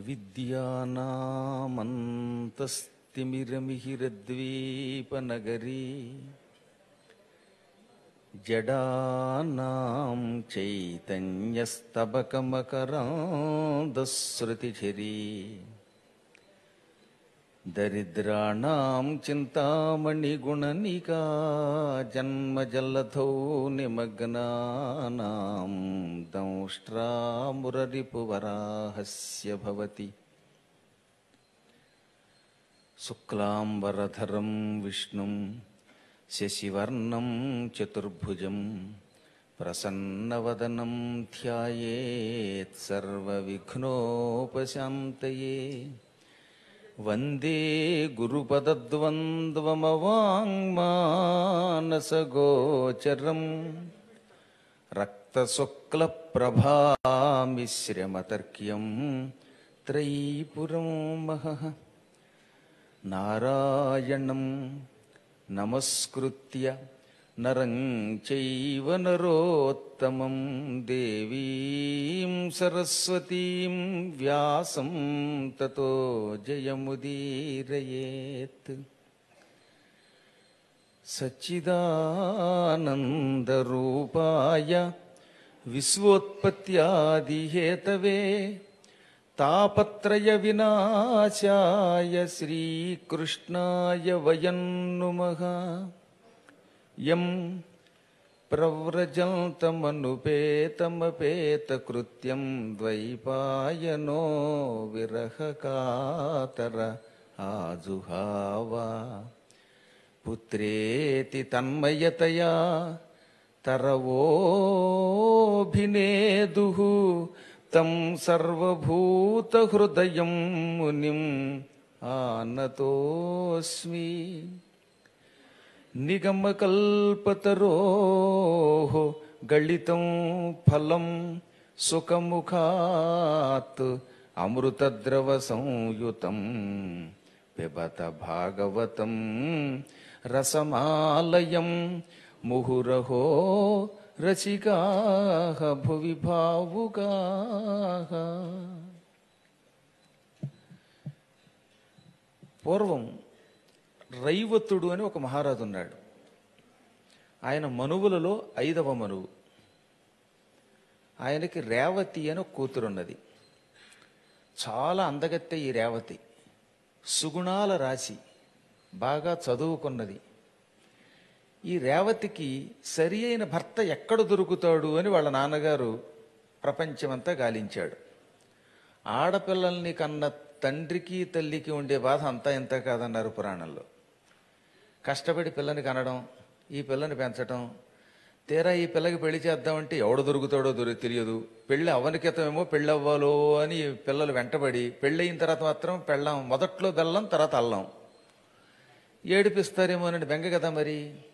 విద్యానామంతస్తిమిరమిహిరద్వీపనగరీ జడానాం చైతన్యస్తబకమకరాందశ్రుతిఝరీ దరిద్రాణం చింతామణిగుణనికా జన్మజల్లధౌ నిమగ్నానాం దంష్ట్రామురరిపువరాహస్య భవతి శుక్లాంబరధరం విష్ణుం శశివర్ణం చతుర్భుజం ప్రసన్నవదనం ధ్యాయేత్ సర్వవిఘ్నోపశాంతయే వందే గురుపదద్వంద్వమవాङ्మానసగోచరం రక్తశుక్లప్రభామిశ్రమతర్క్యం త్రైపురం మహః నారాయణం నమస్కృత్య నరం చైవ నరోత్తమం దేవీం సరస్వతీం వ్యాసం తతో జయముదీరయేత్ సచ్చిదానందరూపాయ విశ్వోత్పత్యాదిహేతవే తాపత్రయ వినాశాయ శ్రీకృష్ణాయ వయం నుమః యం ప్రవ్రజంతమనుపేతమపేతకృత్యం ద్వైపాయనో విరహకాతర ఆజుహావా పుత్రేతి తన్మయతయా తరవోభినేదు తం సర్వభూతహృదయం మునిం ఆనతోస్మి నిగమకల్పతరోః గళితం ఫలం సుఖముఖాత్ అమృతద్రవ సంయుతం పిబత భాగవతం రసమాలయం ముహురహో రసికాః భువి భావుకాః పూర్వం రైవతుడు అని ఒక మహారాజు ఉన్నాడు ఆయన మనువులలో ఐదవ మనువు ఆయనకి రేవతి అని ఒక కూతురున్నది చాలా అందగత్తె ఈ రేవతి సుగుణాల రాశి బాగా చదువుకున్నది ఈ రేవతికి సరి అయిన భర్త ఎక్కడ దొరుకుతాడు అని వాళ్ళ నాన్నగారు ప్రపంచమంతా గాలించాడు ఆడపిల్లల్ని కన్న తండ్రికి తల్లికి ఉండే బాధ అంతా ఇంత కాదన్నారు పురాణంలో కష్టపడి పిల్లని కనడం ఈ పిల్లని పెంచడం తీరా ఈ పిల్లకి పెళ్లి చేద్దామంటే ఎవడు దొరుకుతాడో దొరి తెలియదు పెళ్లి అవనికితమేమో పెళ్ళి అవ్వాలో అని పిల్లలు వెంటబడి పెళ్ళి అయిన తర్వాత మాత్రం పెళ్ళాం మొదట్లో బెల్లం తర్వాత అల్లం ఏడిపిస్తారేమో అని బెంగ కదా మరి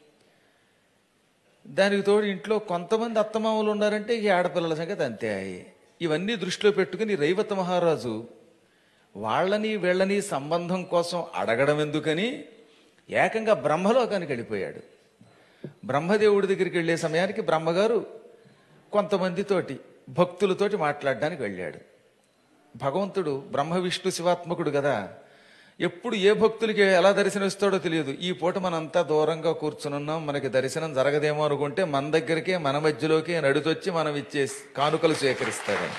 దానికి తోడు ఇంట్లో కొంతమంది అత్తమామలు ఉన్నారంటే ఈ ఆడపిల్లల సంగతి అంతే ఇవన్నీ దృష్టిలో పెట్టుకుని రైవత మహారాజు వాళ్ళని వీళ్ళని సంబంధం కోసం అడగడం ఎందుకని ఏకంగా బ్రహ్మలోకానికి వెళ్ళిపోయాడు బ్రహ్మదేవుడి దగ్గరికి వెళ్ళే సమయానికి బ్రహ్మగారు కొంతమందితోటి భక్తులతోటి మాట్లాడడానికి వెళ్ళాడు భగవంతుడు బ్రహ్మ విష్ణు శివాత్మకుడు కదా ఎప్పుడు ఏ భక్తులకి ఎలా దర్శనమిస్తాడో తెలియదు ఈ పూట మనంతా దూరంగా కూర్చునున్నాం మనకి దర్శనం జరగదేమో అనుకుంటే మన దగ్గరికే మన మధ్యలోకే నడిచొచ్చి మనం ఇచ్చే కానుకలు స్వీకరిస్తాడని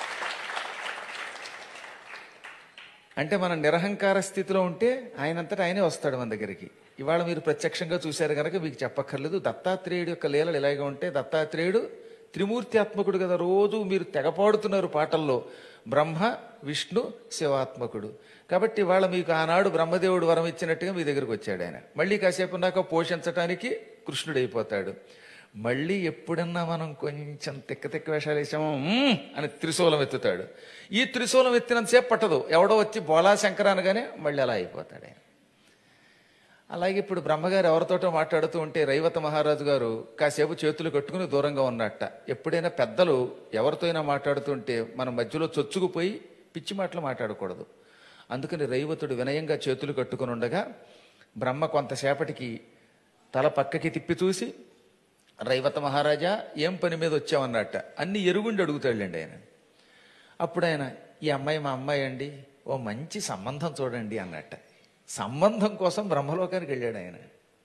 అంటే మనం నిరహంకార స్థితిలో ఉంటే ఆయనంతటా ఆయనే వస్తాడు మన దగ్గరికి ఇవాళ మీరు ప్రత్యక్షంగా చూశారు కనుక మీకు చెప్పక్కర్లేదు దత్తాత్రేయుడు యొక్క లీలలు ఇలాగే ఉంటే దత్తాత్రేయుడు త్రిమూర్త్యాత్మకుడు కదా రోజు మీరు తెగపాడుతున్నారు పాటల్లో బ్రహ్మ విష్ణు శివాత్మకుడు కాబట్టి ఇవాళ మీకు ఆనాడు బ్రహ్మదేవుడు వరం ఇచ్చినట్టుగా మీ దగ్గరికి వచ్చాడు ఆయన మళ్ళీ కాసేపు ఉన్నాక పోషించటానికి కృష్ణుడు అయిపోతాడు మళ్ళీ ఎప్పుడన్నా మనం కొంచెం తిక్క తిక్క వేషాలు వేసామో "మ్మ్" అని త్రిశూలం ఎత్తుతాడు ఈ త్రిశూలం ఎత్తినంతసేపు పట్టదు ఎవడో వచ్చి బోలా శంకర అనగానే మళ్ళీ అలా అయిపోతాడు ఆయన అలాగే ఇప్పుడు బ్రహ్మగారు ఎవరితోటో మాట్లాడుతూ ఉంటే రైవత మహారాజు గారు కాసేపు చేతులు కట్టుకుని దూరంగా ఉన్నట్ట ఎప్పుడైనా పెద్దలు ఎవరితోనైనా మాట్లాడుతుంటే మన మధ్యలో చొచ్చుకుపోయి పిచ్చి మాటలు మాట్లాడకూడదు అందుకని రైవతుడు వినయంగా చేతులు కట్టుకుని ఉండగా బ్రహ్మ కొంతసేపటికి తల పక్కకి తిప్పి చూసి రైవత మహారాజా ఏం పని మీద వచ్చావన్నట్ట అన్ని ఎరుగుండి అడుగుతాడులేండి ఆయన అప్పుడు ఆయన ఈ అమ్మాయి మా అమ్మాయి అండి ఓ మంచి సంబంధం చూడండి అన్నట్ట సంబంధం కోసం బ్రహ్మలోకానికి వెళ్ళాడు ఆయన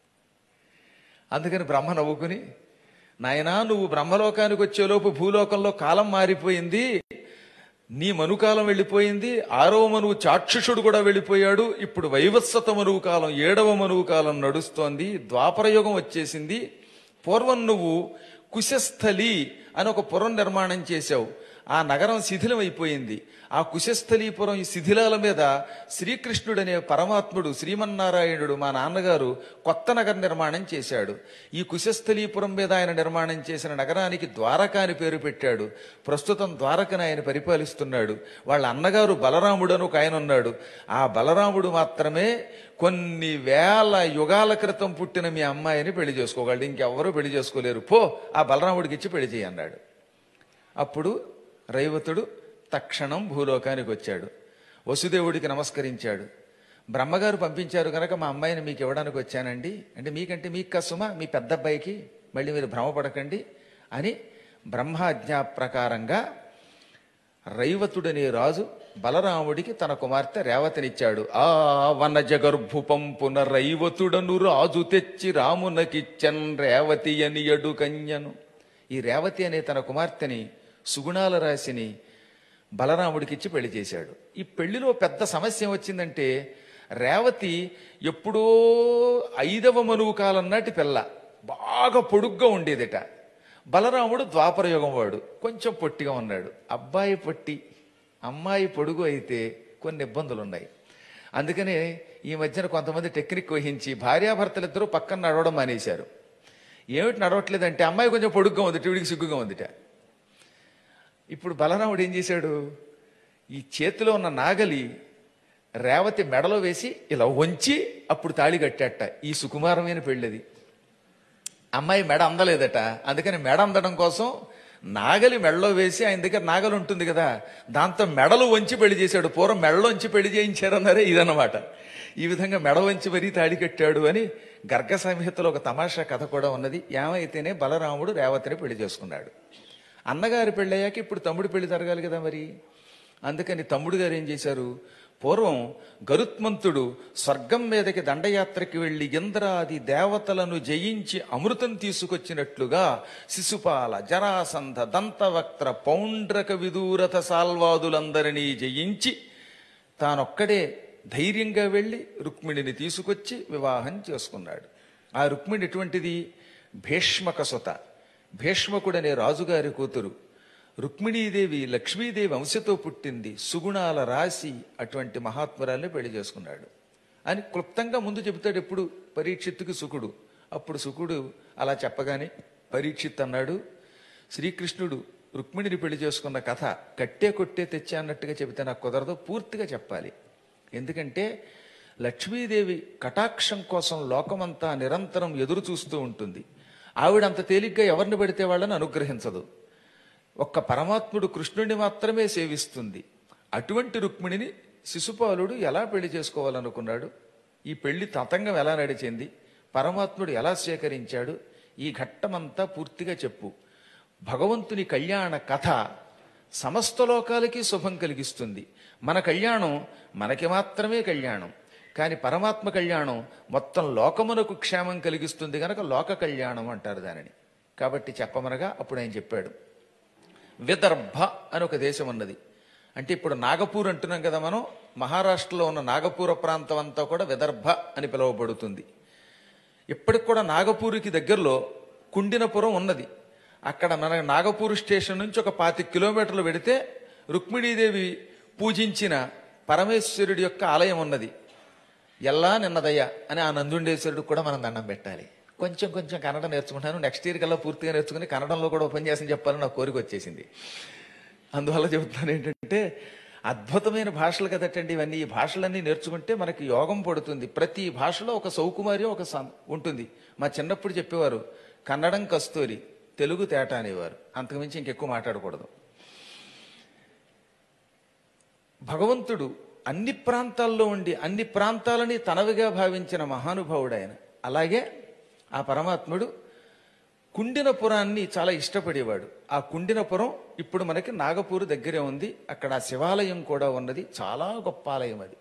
అందుకని బ్రహ్మ నవ్వుకుని నాయనా నువ్వు బ్రహ్మలోకానికి వచ్చేలోపు భూలోకంలో కాలం మారిపోయింది నీ మనుకాలం వెళ్ళిపోయింది ఆరవ మనువు చాక్షుషుడు కూడా వెళ్ళిపోయాడు ఇప్పుడు వైవస్వత మనువు కాలం ఏడవ మనువు కాలం నడుస్తోంది ద్వాపరయుగం వచ్చేసింది పూర్వం నువ్వు కుశస్థలి అని ఒక పురం నిర్మాణం చేశావు ఆ నగరం శిథిలం అయిపోయింది ఆ కుశస్థలీపురం ఈ శిథిలాల మీద శ్రీకృష్ణుడనే పరమాత్ముడు శ్రీమన్నారాయణుడు మా నాన్నగారు కొత్త నగర నిర్మాణం చేశాడు ఈ కుశస్థలీపురం మీద ఆయన నిర్మాణం చేసిన నగరానికి ద్వారక అని పేరు పెట్టాడు ప్రస్తుతం ద్వారకను ఆయన పరిపాలిస్తున్నాడు వాళ్ళ అన్నగారు బలరాముడు అని ఒక ఆయన ఉన్నాడు ఆ బలరాముడు మాత్రమే కొన్ని వేల యుగాల క్రితం పుట్టిన మీ అమ్మాయిని పెళ్లి చేసుకోగలడు ఇంకెవ్వరూ పెళ్లి చేసుకోలేరు పో ఆ బలరాముడికి ఇచ్చి పెళ్లి చేయి అన్నాడు అప్పుడు రైవతుడు తక్షణం భూలోకానికి వచ్చాడు వసుదేవుడికి నమస్కరించాడు బ్రహ్మగారు పంపించారు కనుక మా అమ్మాయిని మీకు ఇవ్వడానికి వచ్చానండి అంటే మీకంటే మీకు కసుమా మీ పెద్ద అబ్బాయికి మళ్ళీ మీరు భ్రమపడకండి అని బ్రహ్మాజ్ఞా ప్రకారంగా రైవతుడనే రాజు బలరాముడికి తన కుమార్తె రేవతినిచ్చాడు ఆ వన జగర్భు పంపున రైవతుడను రాజు తెచ్చి రామునకిచ్చన్ రేవతి అని ఎడు కన్యను ఈ రేవతి అనే తన కుమార్తెని సుగుణాల రాశిని బలరాముడికిచ్చి పెళ్లి చేశాడు ఈ పెళ్లిలో పెద్ద సమస్య వచ్చిందంటే రేవతి ఎప్పుడో ఐదవ మనువు కాలం నాటి పిల్ల బాగా పొడుగ్గా ఉండేదిట బలరాముడు ద్వాపరయుగం వాడు కొంచెం పొట్టిగా ఉన్నాడు అబ్బాయి పొట్టి అమ్మాయి పొడుగు అయితే కొన్ని ఇబ్బందులు ఉన్నాయి అందుకనే ఈ మధ్యన కొంతమంది టెక్నిక్ వహించి భార్యాభర్తలిద్దరూ పక్కన నడవడం మానేశారు ఏమిటి నడవట్లేదంటే అమ్మాయి కొంచెం పొడుగ్గా ఉంది వీడికి సిగ్గుగా ఉందిట ఇప్పుడు బలరాముడు ఏం చేశాడు ఈ చేతిలో ఉన్న నాగలి రేవతి మెడలో వేసి ఇలా వంచి అప్పుడు తాళి కట్టాట ఈ సుకుమారమైన పెళ్ళది అమ్మాయి మెడ అందలేదట అందుకని మెడ అందడం కోసం నాగలి మెడలో వేసి ఆయన దగ్గర నాగలి ఉంటుంది కదా దాంతో మెడలు వంచి పెళ్లి చేశాడు పూర్వం మెడలోంచి పెళ్లి చేయించారన్నారే ఇదన్నమాట ఈ విధంగా మెడ వంచి మరీ తాళి కట్టాడు అని గర్గ సంహితలో ఒక తమాషా కథ కూడా ఉన్నది ఏమైతేనే బలరాముడు రేవతిని పెళ్లి చేసుకున్నాడు అన్నగారి పెళ్ళయ్యాక ఇప్పుడు తమ్ముడి పెళ్లి జరగాలి కదా మరి అందుకని తమ్ముడు గారు ఏం చేశారు పూర్వం గరుత్మంతుడు స్వర్గం మీదకి దండయాత్రకి వెళ్లి ఇంద్రాది దేవతలను జయించి అమృతం తీసుకొచ్చినట్లుగా శిశుపాల జరాసంధ దంతవక్త్ర పౌండ్రక విదూరథ సాల్వాదులందరినీ జయించి తానొక్కడే ధైర్యంగా వెళ్లి రుక్మిణిని తీసుకొచ్చి వివాహం చేసుకున్నాడు ఆ రుక్మిణి ఎటువంటిది భీష్మక సుత భీష్మకుడనే రాజుగారి కూతురు రుక్మిణీదేవి లక్ష్మీదేవి అంశతో పుట్టింది సుగుణాల రాశి అటువంటి మహాత్మురాల్ని పెళ్లి చేసుకున్నాడు అని క్లుప్తంగా ముందు చెబుతాడు ఎప్పుడు పరీక్షిత్తుకి సుకుడు అప్పుడు సుకుడు అలా చెప్పగానే పరీక్షిత్ అన్నాడు శ్రీకృష్ణుడు రుక్మిణిని పెళ్లి చేసుకున్న కథ కట్టే కొట్టే తెచ్చా అన్నట్టుగా చెబితే నాకు కుదరదు పూర్తిగా చెప్పాలి ఎందుకంటే లక్ష్మీదేవి కటాక్షం కోసం లోకమంతా నిరంతరం ఎదురు చూస్తూ ఉంటుంది ఆవిడ అంత తేలిగ్గా ఎవరిని పెడితే వాళ్ళని అనుగ్రహించదు ఒక్క పరమాత్ముడు కృష్ణుడిని మాత్రమే సేవిస్తుంది అటువంటి రుక్మిణిని శిశుపాలుడు ఎలా పెళ్లి చేసుకోవాలనుకున్నాడు ఈ పెళ్లి తతంగం ఎలా నడిచింది పరమాత్ముడు ఎలా స్వీకరించాడు ఈ ఘట్టమంతా పూర్తిగా చెప్పు భగవంతుని కళ్యాణ కథ సమస్త లోకాలకి శుభం కలిగిస్తుంది మన కళ్యాణం మనకి మాత్రమే కళ్యాణం కానీ పరమాత్మ కళ్యాణం మొత్తం లోకమునకు క్షేమం కలిగిస్తుంది కనుక లోక కళ్యాణం అంటారు దానిని కాబట్టి చెప్పమనగా అప్పుడు ఆయన చెప్పాడు విదర్భ అని ఒక దేశం ఉన్నది అంటే ఇప్పుడు నాగపూర్ అంటున్నాం కదా మనం మహారాష్ట్రలో ఉన్న నాగపూర ప్రాంతం అంతా కూడా విదర్భ అని పిలువబడుతుంది ఇప్పటికి కూడా నాగపూర్కి దగ్గరలో కుండినపురం ఉన్నది అక్కడ మన నాగపూర్ స్టేషన్ నుంచి ఒక పాతి కిలోమీటర్లు పెడితే రుక్మిణీదేవి పూజించిన పరమేశ్వరుడి యొక్క ఆలయం ఉన్నది ఎల్లా నిన్నదయ్య అని ఆ నందుండేశ్వరుడికి కూడా మనం దండం పెట్టాలి కొంచెం కొంచెం కన్నడ నేర్చుకుంటాను నెక్స్ట్ ఇయర్ కల్లా పూర్తిగా నేర్చుకుని కన్నడంలో కూడా ఉపన్యాసం చెప్పాలని నాకు కోరిక వచ్చేసింది అందువల్ల చెబుతున్నాను ఏంటంటే అద్భుతమైన భాషలు కదటండి ఇవన్నీ ఈ భాషలన్నీ నేర్చుకుంటే మనకి యోగం పడుతుంది ప్రతి భాషలో ఒక సౌకుమార్యం ఒక సం- ఉంటుంది మా చిన్నప్పుడు చెప్పేవారు కన్నడం కస్తూరి తెలుగు తేట అనేవారు అంతకుమించి ఇంకెక్కువ మాట్లాడకూడదు భగవంతుడు అన్ని ప్రాంతాల్లో ఉండి అన్ని ప్రాంతాలని తనవిగా భావించిన మహానుభావుడు ఆయన అలాగే ఆ పరమాత్ముడు కుండినపురాన్ని చాలా ఇష్టపడేవాడు ఆ కుండినపురం ఇప్పుడు మనకి నాగపూర్ దగ్గరే ఉంది అక్కడ ఆ శివాలయం కూడా ఉన్నది చాలా గొప్ప ఆలయం అది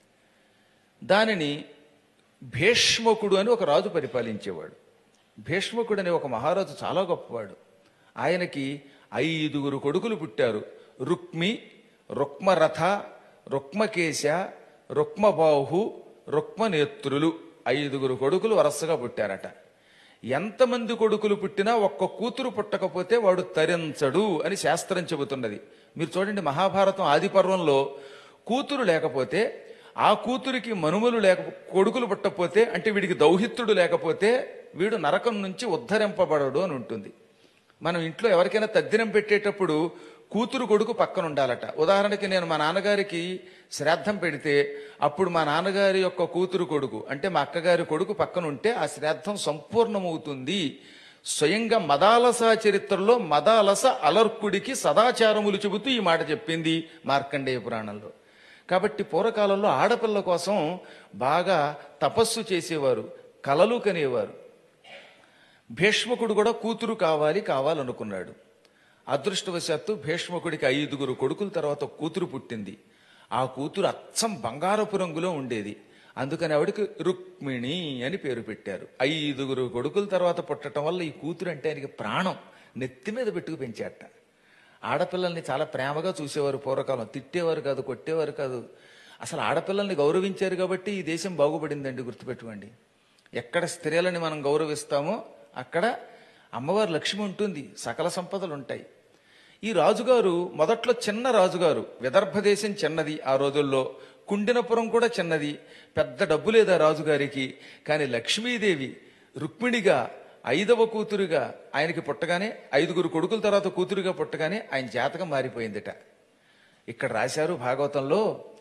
దానిని భీష్మకుడు అని ఒక రాజు పరిపాలించేవాడు భీష్మకుడు అనే ఒక మహారాజు చాలా గొప్పవాడు ఆయనకి ఐదుగురు కొడుకులు పుట్టారు రుక్మి రుక్మరథ రుక్మకేశ రుక్మబాహు రుక్మనేత్రులు ఐదుగురు కొడుకులు వరసగా పుట్టారట ఎంతమంది కొడుకులు పుట్టినా ఒక్క కూతురు పుట్టకపోతే వాడు తరించడు అని శాస్త్రం చెబుతున్నది మీరు చూడండి మహాభారతం ఆది పర్వంలో కూతురు లేకపోతే ఆ కూతురికి మనుమలు లేక కొడుకులు పుట్టకపోతే అంటే వీడికి దౌహిత్రుడు లేకపోతే వీడు నరకం నుంచి ఉద్ధరింపబడడు అని ఉంటుంది మనం ఇంట్లో ఎవరికైనా తద్దినం పెట్టేటప్పుడు కూతురు కొడుకు పక్కన ఉండాలట ఉదాహరణకి నేను మా నాన్నగారికి శ్రాద్ధం పెడితే అప్పుడు మా నాన్నగారి యొక్క కూతురు కొడుకు అంటే మా అక్కగారి కొడుకు పక్కన ఉంటే ఆ శ్రాద్ధం సంపూర్ణమవుతుంది స్వయంగా మదాలస చరిత్రలో మదాలస అలర్కుడికి సదాచారములు చెబుతూ ఈ మాట చెప్పింది మార్కండేయ పురాణంలో కాబట్టి పూర్వకాలంలో ఆడపిల్ల కోసం బాగా తపస్సు చేసేవారు కలలు కనేవారు భీష్మకుడు కూడా కూతురు కావాలి కావాలనుకున్నాడు అదృష్టవశాత్తు భీష్మకుడికి ఐదుగురు కొడుకుల తర్వాత కూతురు పుట్టింది ఆ కూతురు అచ్చం బంగారపు రంగులో ఉండేది అందుకని ఆవిడకి రుక్మిణి అని పేరు పెట్టారు ఐదుగురు కొడుకుల తర్వాత పుట్టడం వల్ల ఈ కూతురు అంటే ఆయనకి ప్రాణం నెత్తి మీద పెట్టుకు పెంచాట ఆడపిల్లల్ని చాలా ప్రేమగా చూసేవారు పూర్వకాలం తిట్టేవారు కాదు కొట్టేవారు కాదు అసలు ఆడపిల్లల్ని గౌరవించారు కాబట్టి ఈ దేశం బాగుపడిందండి గుర్తుపెట్టుకోండి ఎక్కడ స్త్రీలని మనం గౌరవిస్తామో అక్కడ అమ్మవారి లక్ష్మి ఉంటుంది సకల సంపదలు ఉంటాయి ఈ రాజుగారు మొదట్లో చిన్న రాజుగారు విదర్భ దేశం చిన్నది ఆ రోజుల్లో కుండినపురం కూడా చిన్నది పెద్ద డబ్బు లేదా రాజుగారికి కానీ లక్ష్మీదేవి రుక్మిణిగా ఐదవ కూతురుగా ఆయనకి పుట్టగానే ఐదుగురు కొడుకుల తర్వాత కూతురుగా పుట్టగానే ఆయన జాతకం మారిపోయిందిట ఇక్కడ రాశారు భాగవతంలో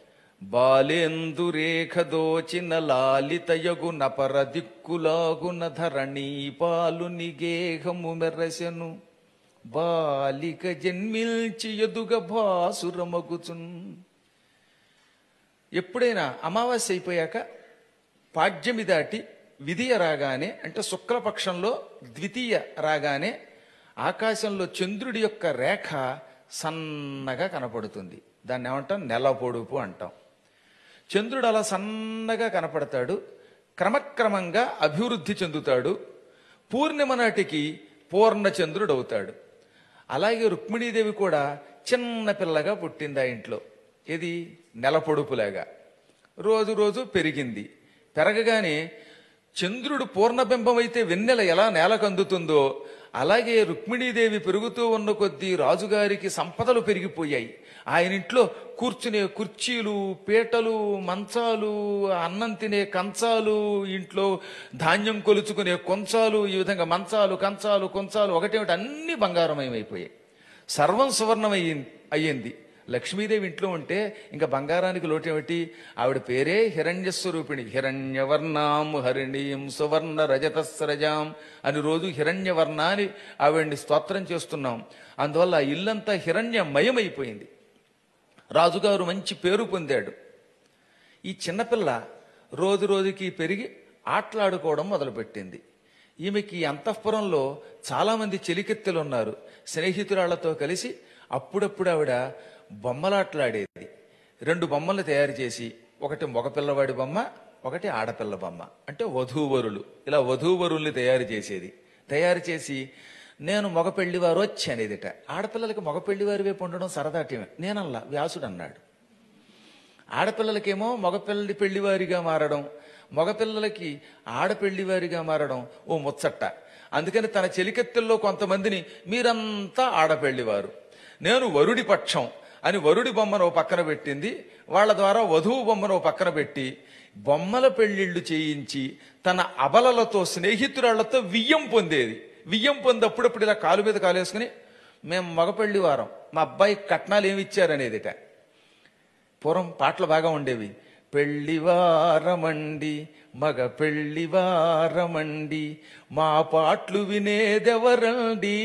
బాలేందు రేఖ దోచిన లాలితయగు నపర దిక్కులాగున ధరణీ పాలు నిగేహము మెర్రసెను బాలిక జన్మిల్చి ఎదుగ భాసురమగుచున్ ఎప్పుడైనా అమావాస్య అయిపోయాక పాడ్యమి దాటి విధియ రాగానే అంటే శుక్లపక్షంలో ద్వితీయ రాగానే ఆకాశంలో చంద్రుడి యొక్క రేఖ సన్నగా కనపడుతుంది దాన్ని ఏమంటాం నెల పొడుపు అంటాం చంద్రుడు అలా సన్నగా కనపడతాడు క్రమక్రమంగా అభివృద్ధి చెందుతాడు పూర్ణిమ నాటికి పూర్ణ చంద్రుడు అవుతాడు అలాగే రుక్మిణీదేవి కూడా చిన్న పిల్లగా పుట్టింది ఆ ఇంట్లో ఇది నెల పొడుపులాగా రోజు రోజు పెరిగింది పెరగగానే చంద్రుడు పూర్ణబింబం అయితే వెన్నెల ఎలా నేలకు అందుతుందో అలాగే రుక్మిణీదేవి పెరుగుతూ ఉన్న కొద్దీ రాజుగారికి సంపదలు పెరిగిపోయాయి ఆయన ఇంట్లో కూర్చునే కుర్చీలు పీటలు మంచాలు అన్నం తినే కంచాలు ఇంట్లో ధాన్యం కొలుచుకునే కొంచాలు ఈ విధంగా మంచాలు కంచాలు కొంచాలు ఒకటేమిటి అన్ని బంగారమయమైపోయాయి సర్వం సువర్ణమయ్యింది అయ్యింది లక్ష్మీదేవి ఇంట్లో ఉంటే ఇంకా బంగారానికి లోటేమిటి ఆవిడ పేరే హిరణ్య స్వరూపిణి హిరణ్యవర్ణాం హరిణీం సువర్ణ రజతస్రజాం అని రోజు హిరణ్యవర్ణ అని ఆవిడ్ని స్తోత్రం చేస్తున్నాం అందువల్ల ఆ ఇల్లంతా హిరణ్యమయమైపోయింది రాజుగారు మంచి పేరు పొందాడు ఈ చిన్నపిల్ల రోజు రోజుకి పెరిగి ఆటలాడుకోవడం మొదలుపెట్టింది ఈమెకి ఈ అంతఃపురంలో చాలామంది చెలికెత్తెలు ఉన్నారు స్నేహితురాళ్లతో కలిసి అప్పుడప్పుడు ఆవిడ బొమ్మలాట్లాడేది రెండు బొమ్మలు తయారు చేసి ఒకటి మగ పిల్లవాడి బొమ్మ ఒకటి ఆడపిల్ల బొమ్మ అంటే వధూవరులు ఇలా వధూవరుల్ని తయారు చేసేది తయారు చేసి నేను మగ పెళ్లివారు వచ్చి అనేదిట ఆడపిల్లలకి మగ పెళ్లివారి వైపు ఉండడం సరదాటమే నేనల్లా వ్యాసుడు అన్నాడు ఆడపిల్లలకేమో మగపిల్లి పెళ్లివారిగా మారడం మగపిల్లలకి ఆడపెళ్లివారిగా మారడం ఓ ముచ్చట్ట అందుకని తన చెలికెత్తెల్లో కొంతమందిని మీరంతా ఆడపెళ్లివారు నేను వరుడి పక్షం అని వరుడి బొమ్మను ఓ పక్కన పెట్టింది వాళ్ళ ద్వారా వధువు బొమ్మను ఓ పక్కన పెట్టి బొమ్మల పెళ్లిళ్లు చేయించి తన అబలలతో స్నేహితురాళ్లతో వియ్యం పొందేది వియ్యం పొంది అప్పుడప్పుడు ఇలా కాలు మీద కాలేసుకుని మేము మగపెళ్లి వారం మా అబ్బాయి కట్నాలు ఏమి ఇచ్చారనేదిట పూర్వం పాటలు బాగా ఉండేవి పెళ్లివారమండి మగ పెళ్లివారమండి మా పాటలు వినేదెవరండి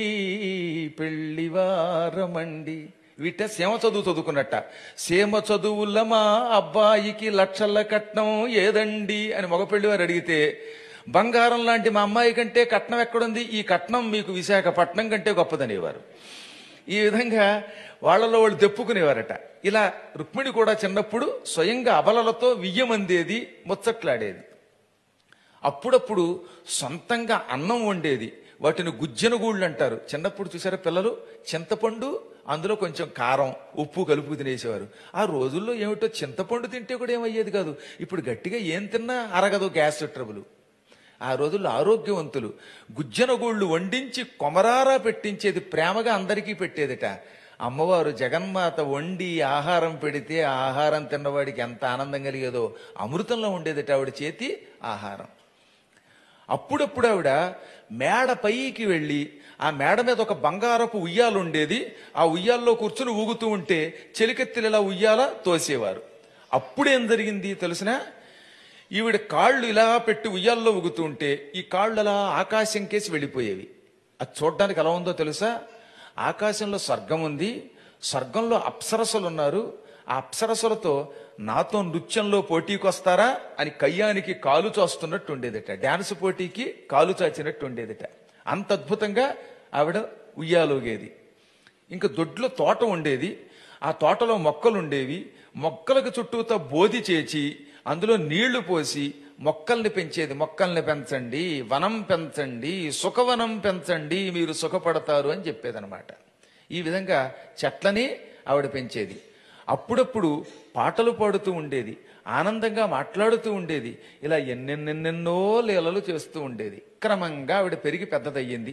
పెళ్లివారమండి వీట సీమ చదువు చదువుకున్నట్ట సీమ చదువుల మా అబ్బాయికి లక్షల కట్నం ఏదండి అని మగ పెళ్లివారు అడిగితే బంగారం లాంటి మా అమ్మాయి కంటే కట్నం ఎక్కడుంది ఈ కట్నం మీకు విశాఖపట్నం కంటే గొప్పదనేవారు ఈ విధంగా వాళ్ళలో వాళ్ళు తెప్పుకునేవారట ఇలా రుక్మిణి కూడా చిన్నప్పుడు స్వయంగా అబలలతో వియ్యమందేది ముచ్చట్లాడేది అప్పుడప్పుడు సొంతంగా అన్నం వండేది వాటిని గుజ్జన గూళ్ళు అంటారు చిన్నప్పుడు చూసారా పిల్లలు చింతపండు అందులో కొంచెం కారం ఉప్పు కలుపు తినేసేవారు ఆ రోజుల్లో ఏమిటో చింతపండు తింటే కూడా ఏమయ్యేది కాదు ఇప్పుడు గట్టిగా ఏం తిన్నా అరగదు గ్యాస్ ట్రబుల్ ఆ రోజుల్లో ఆరోగ్యవంతులు గుజ్జన గూళ్ళు వండించి కొమరారా పెట్టించేది ప్రేమగా అందరికీ పెట్టేదిట అమ్మవారు జగన్మాత వండి ఆహారం పెడితే ఆ ఆహారం తిన్నవాడికి ఎంత ఆనందం కలిగేదో అమృతంలో ఉండేదిట ఆవిడ చేతి ఆహారం అప్పుడప్పుడు ఆవిడ మేడ పైకి వెళ్ళి ఆ మేడ మీద ఒక బంగారపు ఉయ్యాలు ఉండేది ఆ ఉయ్యాల్లో కూర్చుని ఊగుతూ ఉంటే చెలికెత్తిలా ఉయ్యాల తోసేవారు అప్పుడేం జరిగింది తెలిసిన ఈవిడ కాళ్ళు ఇలా పెట్టి ఉయ్యాల్లో ఊగుతూ ఉంటే ఈ కాళ్ళు అలా ఆకాశం కేసి వెళ్ళిపోయేవి అది చూడడానికి ఎలా ఉందో తెలుసా ఆకాశంలో స్వర్గం ఉంది స్వర్గంలో అప్సరసలు ఉన్నారు ఆ అప్సరసలతో నాతో నృత్యంలో పోటీకి వస్తారా అని కయ్యానికి కాలు చాస్తున్నట్టు ఉండేదట డాన్స్ పోటీకి కాలు చాచినట్టు ఉండేదట అంత అద్భుతంగా ఆవిడ ఉయ్యాలోగేది ఇంకా దొడ్లో తోట ఉండేది ఆ తోటలో మొక్కలు ఉండేవి మొక్కలకు చుట్టూతో బోధి చేచి అందులో నీళ్లు పోసి మొక్కల్ని పెంచేది మొక్కల్ని పెంచండి వనం పెంచండి సుఖవనం పెంచండి మీరు సుఖపడతారు అని చెప్పేదనమాట ఈ విధంగా చెట్లని ఆవిడ పెంచేది అప్పుడప్పుడు పాటలు పాడుతూ ఉండేది ఆనందంగా మాట్లాడుతూ ఉండేది ఇలా ఎన్నెన్నెన్నెన్నో లీలలు చేస్తూ ఉండేది క్రమంగా ఆవిడ పెరిగి పెద్దదయ్యింది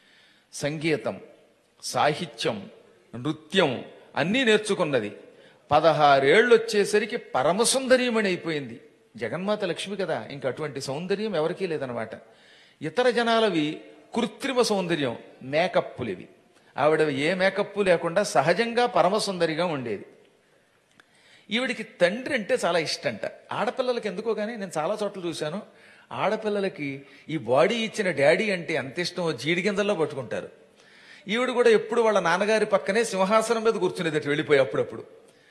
సంగీతం సాహిత్యం నృత్యం అన్నీ నేర్చుకున్నది పదహారేళ్ళు వచ్చేసరికి పరమసుందరీమణి అయిపోయింది జగన్మాత లక్ష్మి కదా ఇంక అటువంటి సౌందర్యం ఎవరికీ లేదనమాట ఇతర జనాలవి కృత్రిమ సౌందర్యం మేకప్పులు ఇవి ఆవిడ ఏ మేకప్పు లేకుండా సహజంగా పరమసుందరిగా ఉండేది ఈవిడికి తండ్రి అంటే చాలా ఇష్టంట ఆడపిల్లలకి ఎందుకో కానీ నేను చాలా చోట్ల చూశాను ఆడపిల్లలకి ఈ బాడీ ఇచ్చిన డాడీ అంటే ఎంత ఇష్టమో జీడి గింజల్లో పట్టుకుంటారు ఈవిడ కూడా ఎప్పుడు వాళ్ళ నాన్నగారి పక్కనే సింహాసనం మీద కూర్చునేది వెళ్ళిపోయి అప్పుడప్పుడు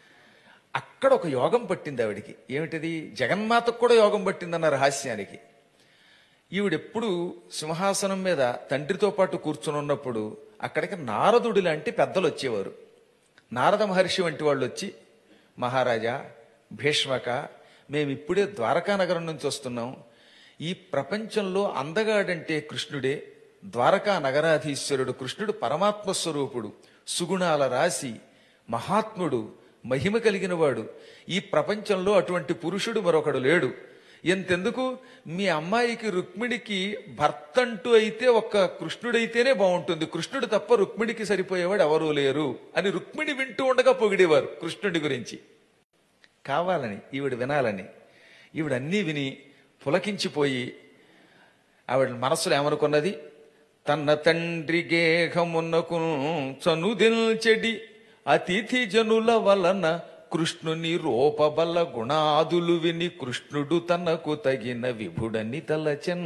అక్కడ ఒక యోగం పట్టింది ఆవిడికి ఏమిటిది జగన్మాతకు కూడా యోగం పట్టిందన్న రహస్యానికి ఈవిడెప్పుడు సింహాసనం మీద తండ్రితో పాటు కూర్చుని ఉన్నప్పుడు అక్కడికి నారదుడి లాంటి పెద్దలు వచ్చేవారు నారద మహర్షి వంటి వాళ్ళు వచ్చి మహారాజా భీష్మక మేము ఇప్పుడే ద్వారకా నగరం నుంచి వస్తున్నాం ఈ ప్రపంచంలో అందగాడంటే కృష్ణుడే ద్వారకా నగరాధీశ్వరుడు కృష్ణుడు పరమాత్మ స్వరూపుడు సుగుణాల రాశి మహాత్ముడు మహిమ కలిగిన వాడు ఈ ప్రపంచంలో అటువంటి పురుషుడు మరొకడు లేడు ఎంతెందుకు మీ అమ్మాయికి రుక్మిణికి భర్త అంటూ అయితే ఒక్క కృష్ణుడైతేనే బాగుంటుంది కృష్ణుడు తప్ప రుక్మిణికి సరిపోయేవాడు ఎవరూ లేరు అని రుక్మిణి వింటూ ఉండగా పొగిడేవారు కృష్ణుడి గురించి కావాలని ఈవిడ వినాలని ఈవిడ అన్నీ విని పులకించిపోయి ఆవిడ మనస్సులో ఏమనుకున్నది తన తండ్రి గేహమునకు చనుదిల్చెడి అతిథి జనుల వలన కృష్ణుని రూపబల గుణాదులు విని కృష్ణుడు తనకు తగిన విభుడని తలచెన్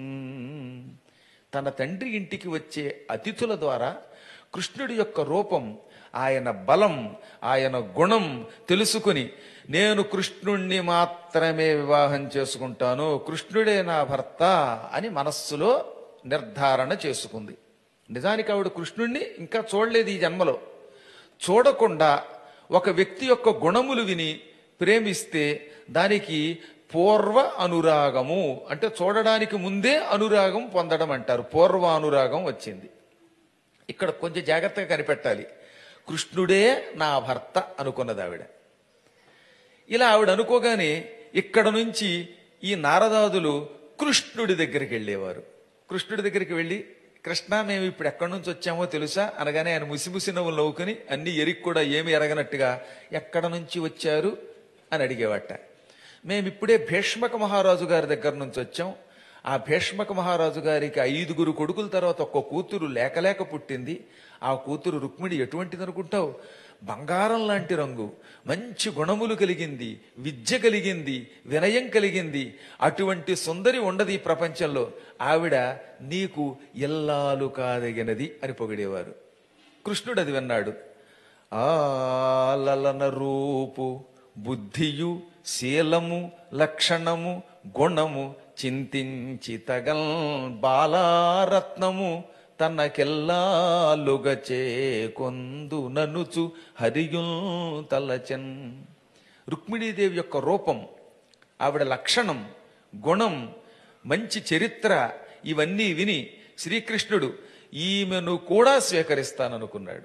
తన తండ్రి ఇంటికి వచ్చే అతిథుల ద్వారా కృష్ణుడి యొక్క రూపం ఆయన బలం ఆయన గుణం తెలుసుకుని నేను కృష్ణుణ్ణి మాత్రమే వివాహం చేసుకుంటాను కృష్ణుడే నా భర్త అని మనస్సులో నిర్ధారణ చేసుకుంది నిజానికి ఆవిడ కృష్ణుణ్ణి ఇంకా చూడలేదు ఈ జన్మలో చూడకుండా ఒక వ్యక్తి యొక్క గుణములు విని ప్రేమిస్తే దానికి పూర్వ అనురాగము అంటే చూడడానికి ముందే అనురాగం పొందడం అంటారు పూర్వ అనురాగం వచ్చింది ఇక్కడ కొంచెం జాగ్రత్తగా కనిపెట్టాలి కృష్ణుడే నా భర్త అనుకున్నది ఆవిడ ఇలా ఆవిడ అనుకోగానే ఇక్కడ నుంచి ఈ నారదాదులు కృష్ణుడి దగ్గరికి వెళ్ళేవారు కృష్ణుడి దగ్గరికి వెళ్ళి కృష్ణ మేము ఇప్పుడు ఎక్కడి నుంచి వచ్చామో తెలుసా అనగానే ఆయన ముసిముసి నవ్వులు నవ్వుకుని అన్ని ఎరికి కూడా ఏమి ఎరగనట్టుగా ఎక్కడ నుంచి వచ్చారు అని అడిగేవాట మేము ఇప్పుడే భీష్మక మహారాజు గారి దగ్గర నుంచి వచ్చాం ఆ భీష్మక మహారాజు గారికి ఐదుగురు కొడుకుల తర్వాత ఒక్క కూతురు లేకలేక పుట్టింది ఆ కూతురు రుక్మిణి ఎటువంటిది అనుకుంటావు బంగారం లాంటి రంగు మంచి గుణములు కలిగింది విద్య కలిగింది వినయం కలిగింది అటువంటి సుందరి ఉండదు ఈ ప్రపంచంలో ఆవిడ నీకు ఎల్లాలు కాదగినది అని పొగిడేవారు కృష్ణుడు అది విన్నాడు ఆలలన రూపు బుద్ధియు శీలము లక్షణము గుణము చింతించి తగల్ బాలారత్నము తనకెల్లాలుగచే కొందు ననుచు హరియుల్ తలచన్ రుక్మిణీదేవి యొక్క రూపం ఆవిడ లక్షణం గుణం మంచి చరిత్ర ఇవన్నీ విని శ్రీకృష్ణుడు ఈమెను కూడా స్వీకరిస్తాననుకున్నాడు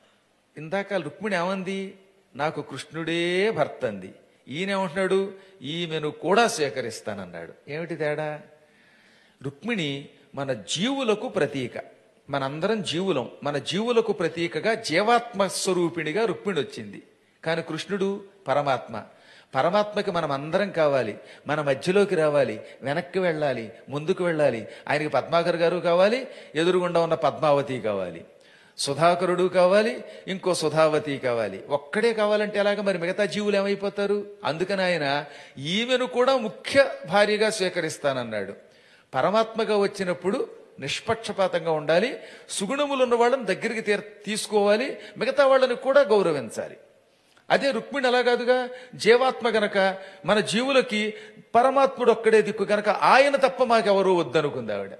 ఇందాక రుక్మిణి ఏమంది నాకు కృష్ణుడే భర్త అంది ఈయనేమంటున్నాడు ఈమెను కూడా స్వీకరిస్తానన్నాడు ఏమిటి తేడా రుక్మిణి మన జీవులకు ప్రతీక మనందరం జీవులం మన జీవులకు ప్రతీకగా జీవాత్మ స్వరూపిణిగా రుక్మిణి వచ్చింది కానీ కృష్ణుడు పరమాత్మ పరమాత్మకి మనం అందరం కావాలి మన మధ్యలోకి రావాలి వెనక్కి వెళ్ళాలి ముందుకు వెళ్ళాలి ఆయనకి పద్మాకర్ గారు కావాలి ఎదురుగుండా ఉన్న పద్మావతి కావాలి సుధాకరుడు కావాలి ఇంకో సుధావతి కావాలి ఒక్కడే కావాలంటే ఎలాగ మరి మిగతా జీవులు ఏమైపోతారు అందుకని ఆయన ఈమెను కూడా ముఖ్య భార్యగా స్వీకరిస్తానన్నాడు పరమాత్మగా వచ్చినప్పుడు నిష్పక్షపాతంగా ఉండాలి సుగుణములు ఉన్న వాళ్ళని దగ్గరికి తీర్ తీసుకోవాలి మిగతా వాళ్ళని కూడా గౌరవించాలి అదే రుక్మిణి అలా కాదుగా జీవాత్మ గనక మన జీవులకి పరమాత్ముడు ఒక్కడే దిక్కు గనక ఆయన తప్ప మాకెవరూ వద్దనుకుంది ఆవిడ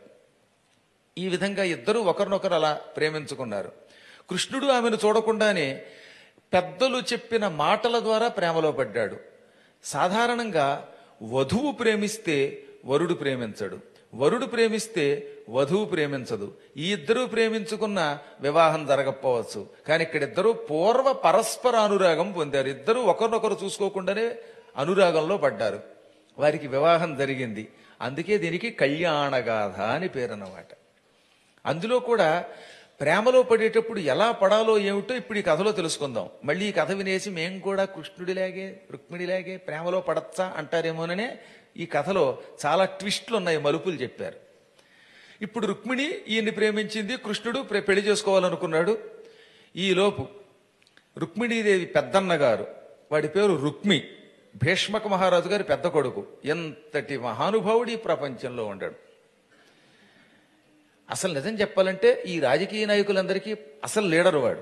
ఈ విధంగా ఇద్దరు ఒకరినొకరు అలా ప్రేమించుకున్నారు కృష్ణుడు ఆమెను చూడకుండానే పెద్దలు చెప్పిన మాటల ద్వారా ప్రేమలో పడ్డాడు సాధారణంగా వధువు ప్రేమిస్తే వరుడు ప్రేమించడు వరుడు ప్రేమిస్తే వధువు ప్రేమించదు ఈ ఇద్దరూ ప్రేమించుకున్న వివాహం జరగకపోవచ్చు కానీ ఇక్కడ ఇద్దరు పూర్వ పరస్పర అనురాగం పొందారు ఇద్దరు ఒకరినొకరు చూసుకోకుండానే అనురాగంలో పడ్డారు వారికి వివాహం జరిగింది అందుకే దీనికి కళ్యాణగాథ అని పేరు అన్నమాట అందులో కూడా ప్రేమలో పడేటప్పుడు ఎలా పడాలో ఏమిటో ఇప్పుడు ఈ కథలో తెలుసుకుందాం మళ్ళీ ఈ కథ వినేసి మేము కూడా కృష్ణుడిలాగే రుక్మిణిలాగే ప్రేమలో పడచ్చా అంటారేమోననే ఈ కథలో చాలా ట్విస్ట్లు ఉన్నాయి మలుపులు చెప్పారు ఇప్పుడు రుక్మిణి ఈయన్ని ప్రేమించింది కృష్ణుడు ప్రే- పెళ్లి చేసుకోవాలనుకున్నాడు ఈలోపు రుక్మిణీదేవి పెద్దన్న గారు వాడి పేరు రుక్మి భీష్మక మహారాజు గారి పెద్ద కొడుకు ఎంతటి మహానుభావుడు ఈ ప్రపంచంలో ఉండాడు అసలు నిజం చెప్పాలంటే ఈ రాజకీయ నాయకులందరికీ అసలు లీడర్ వాడు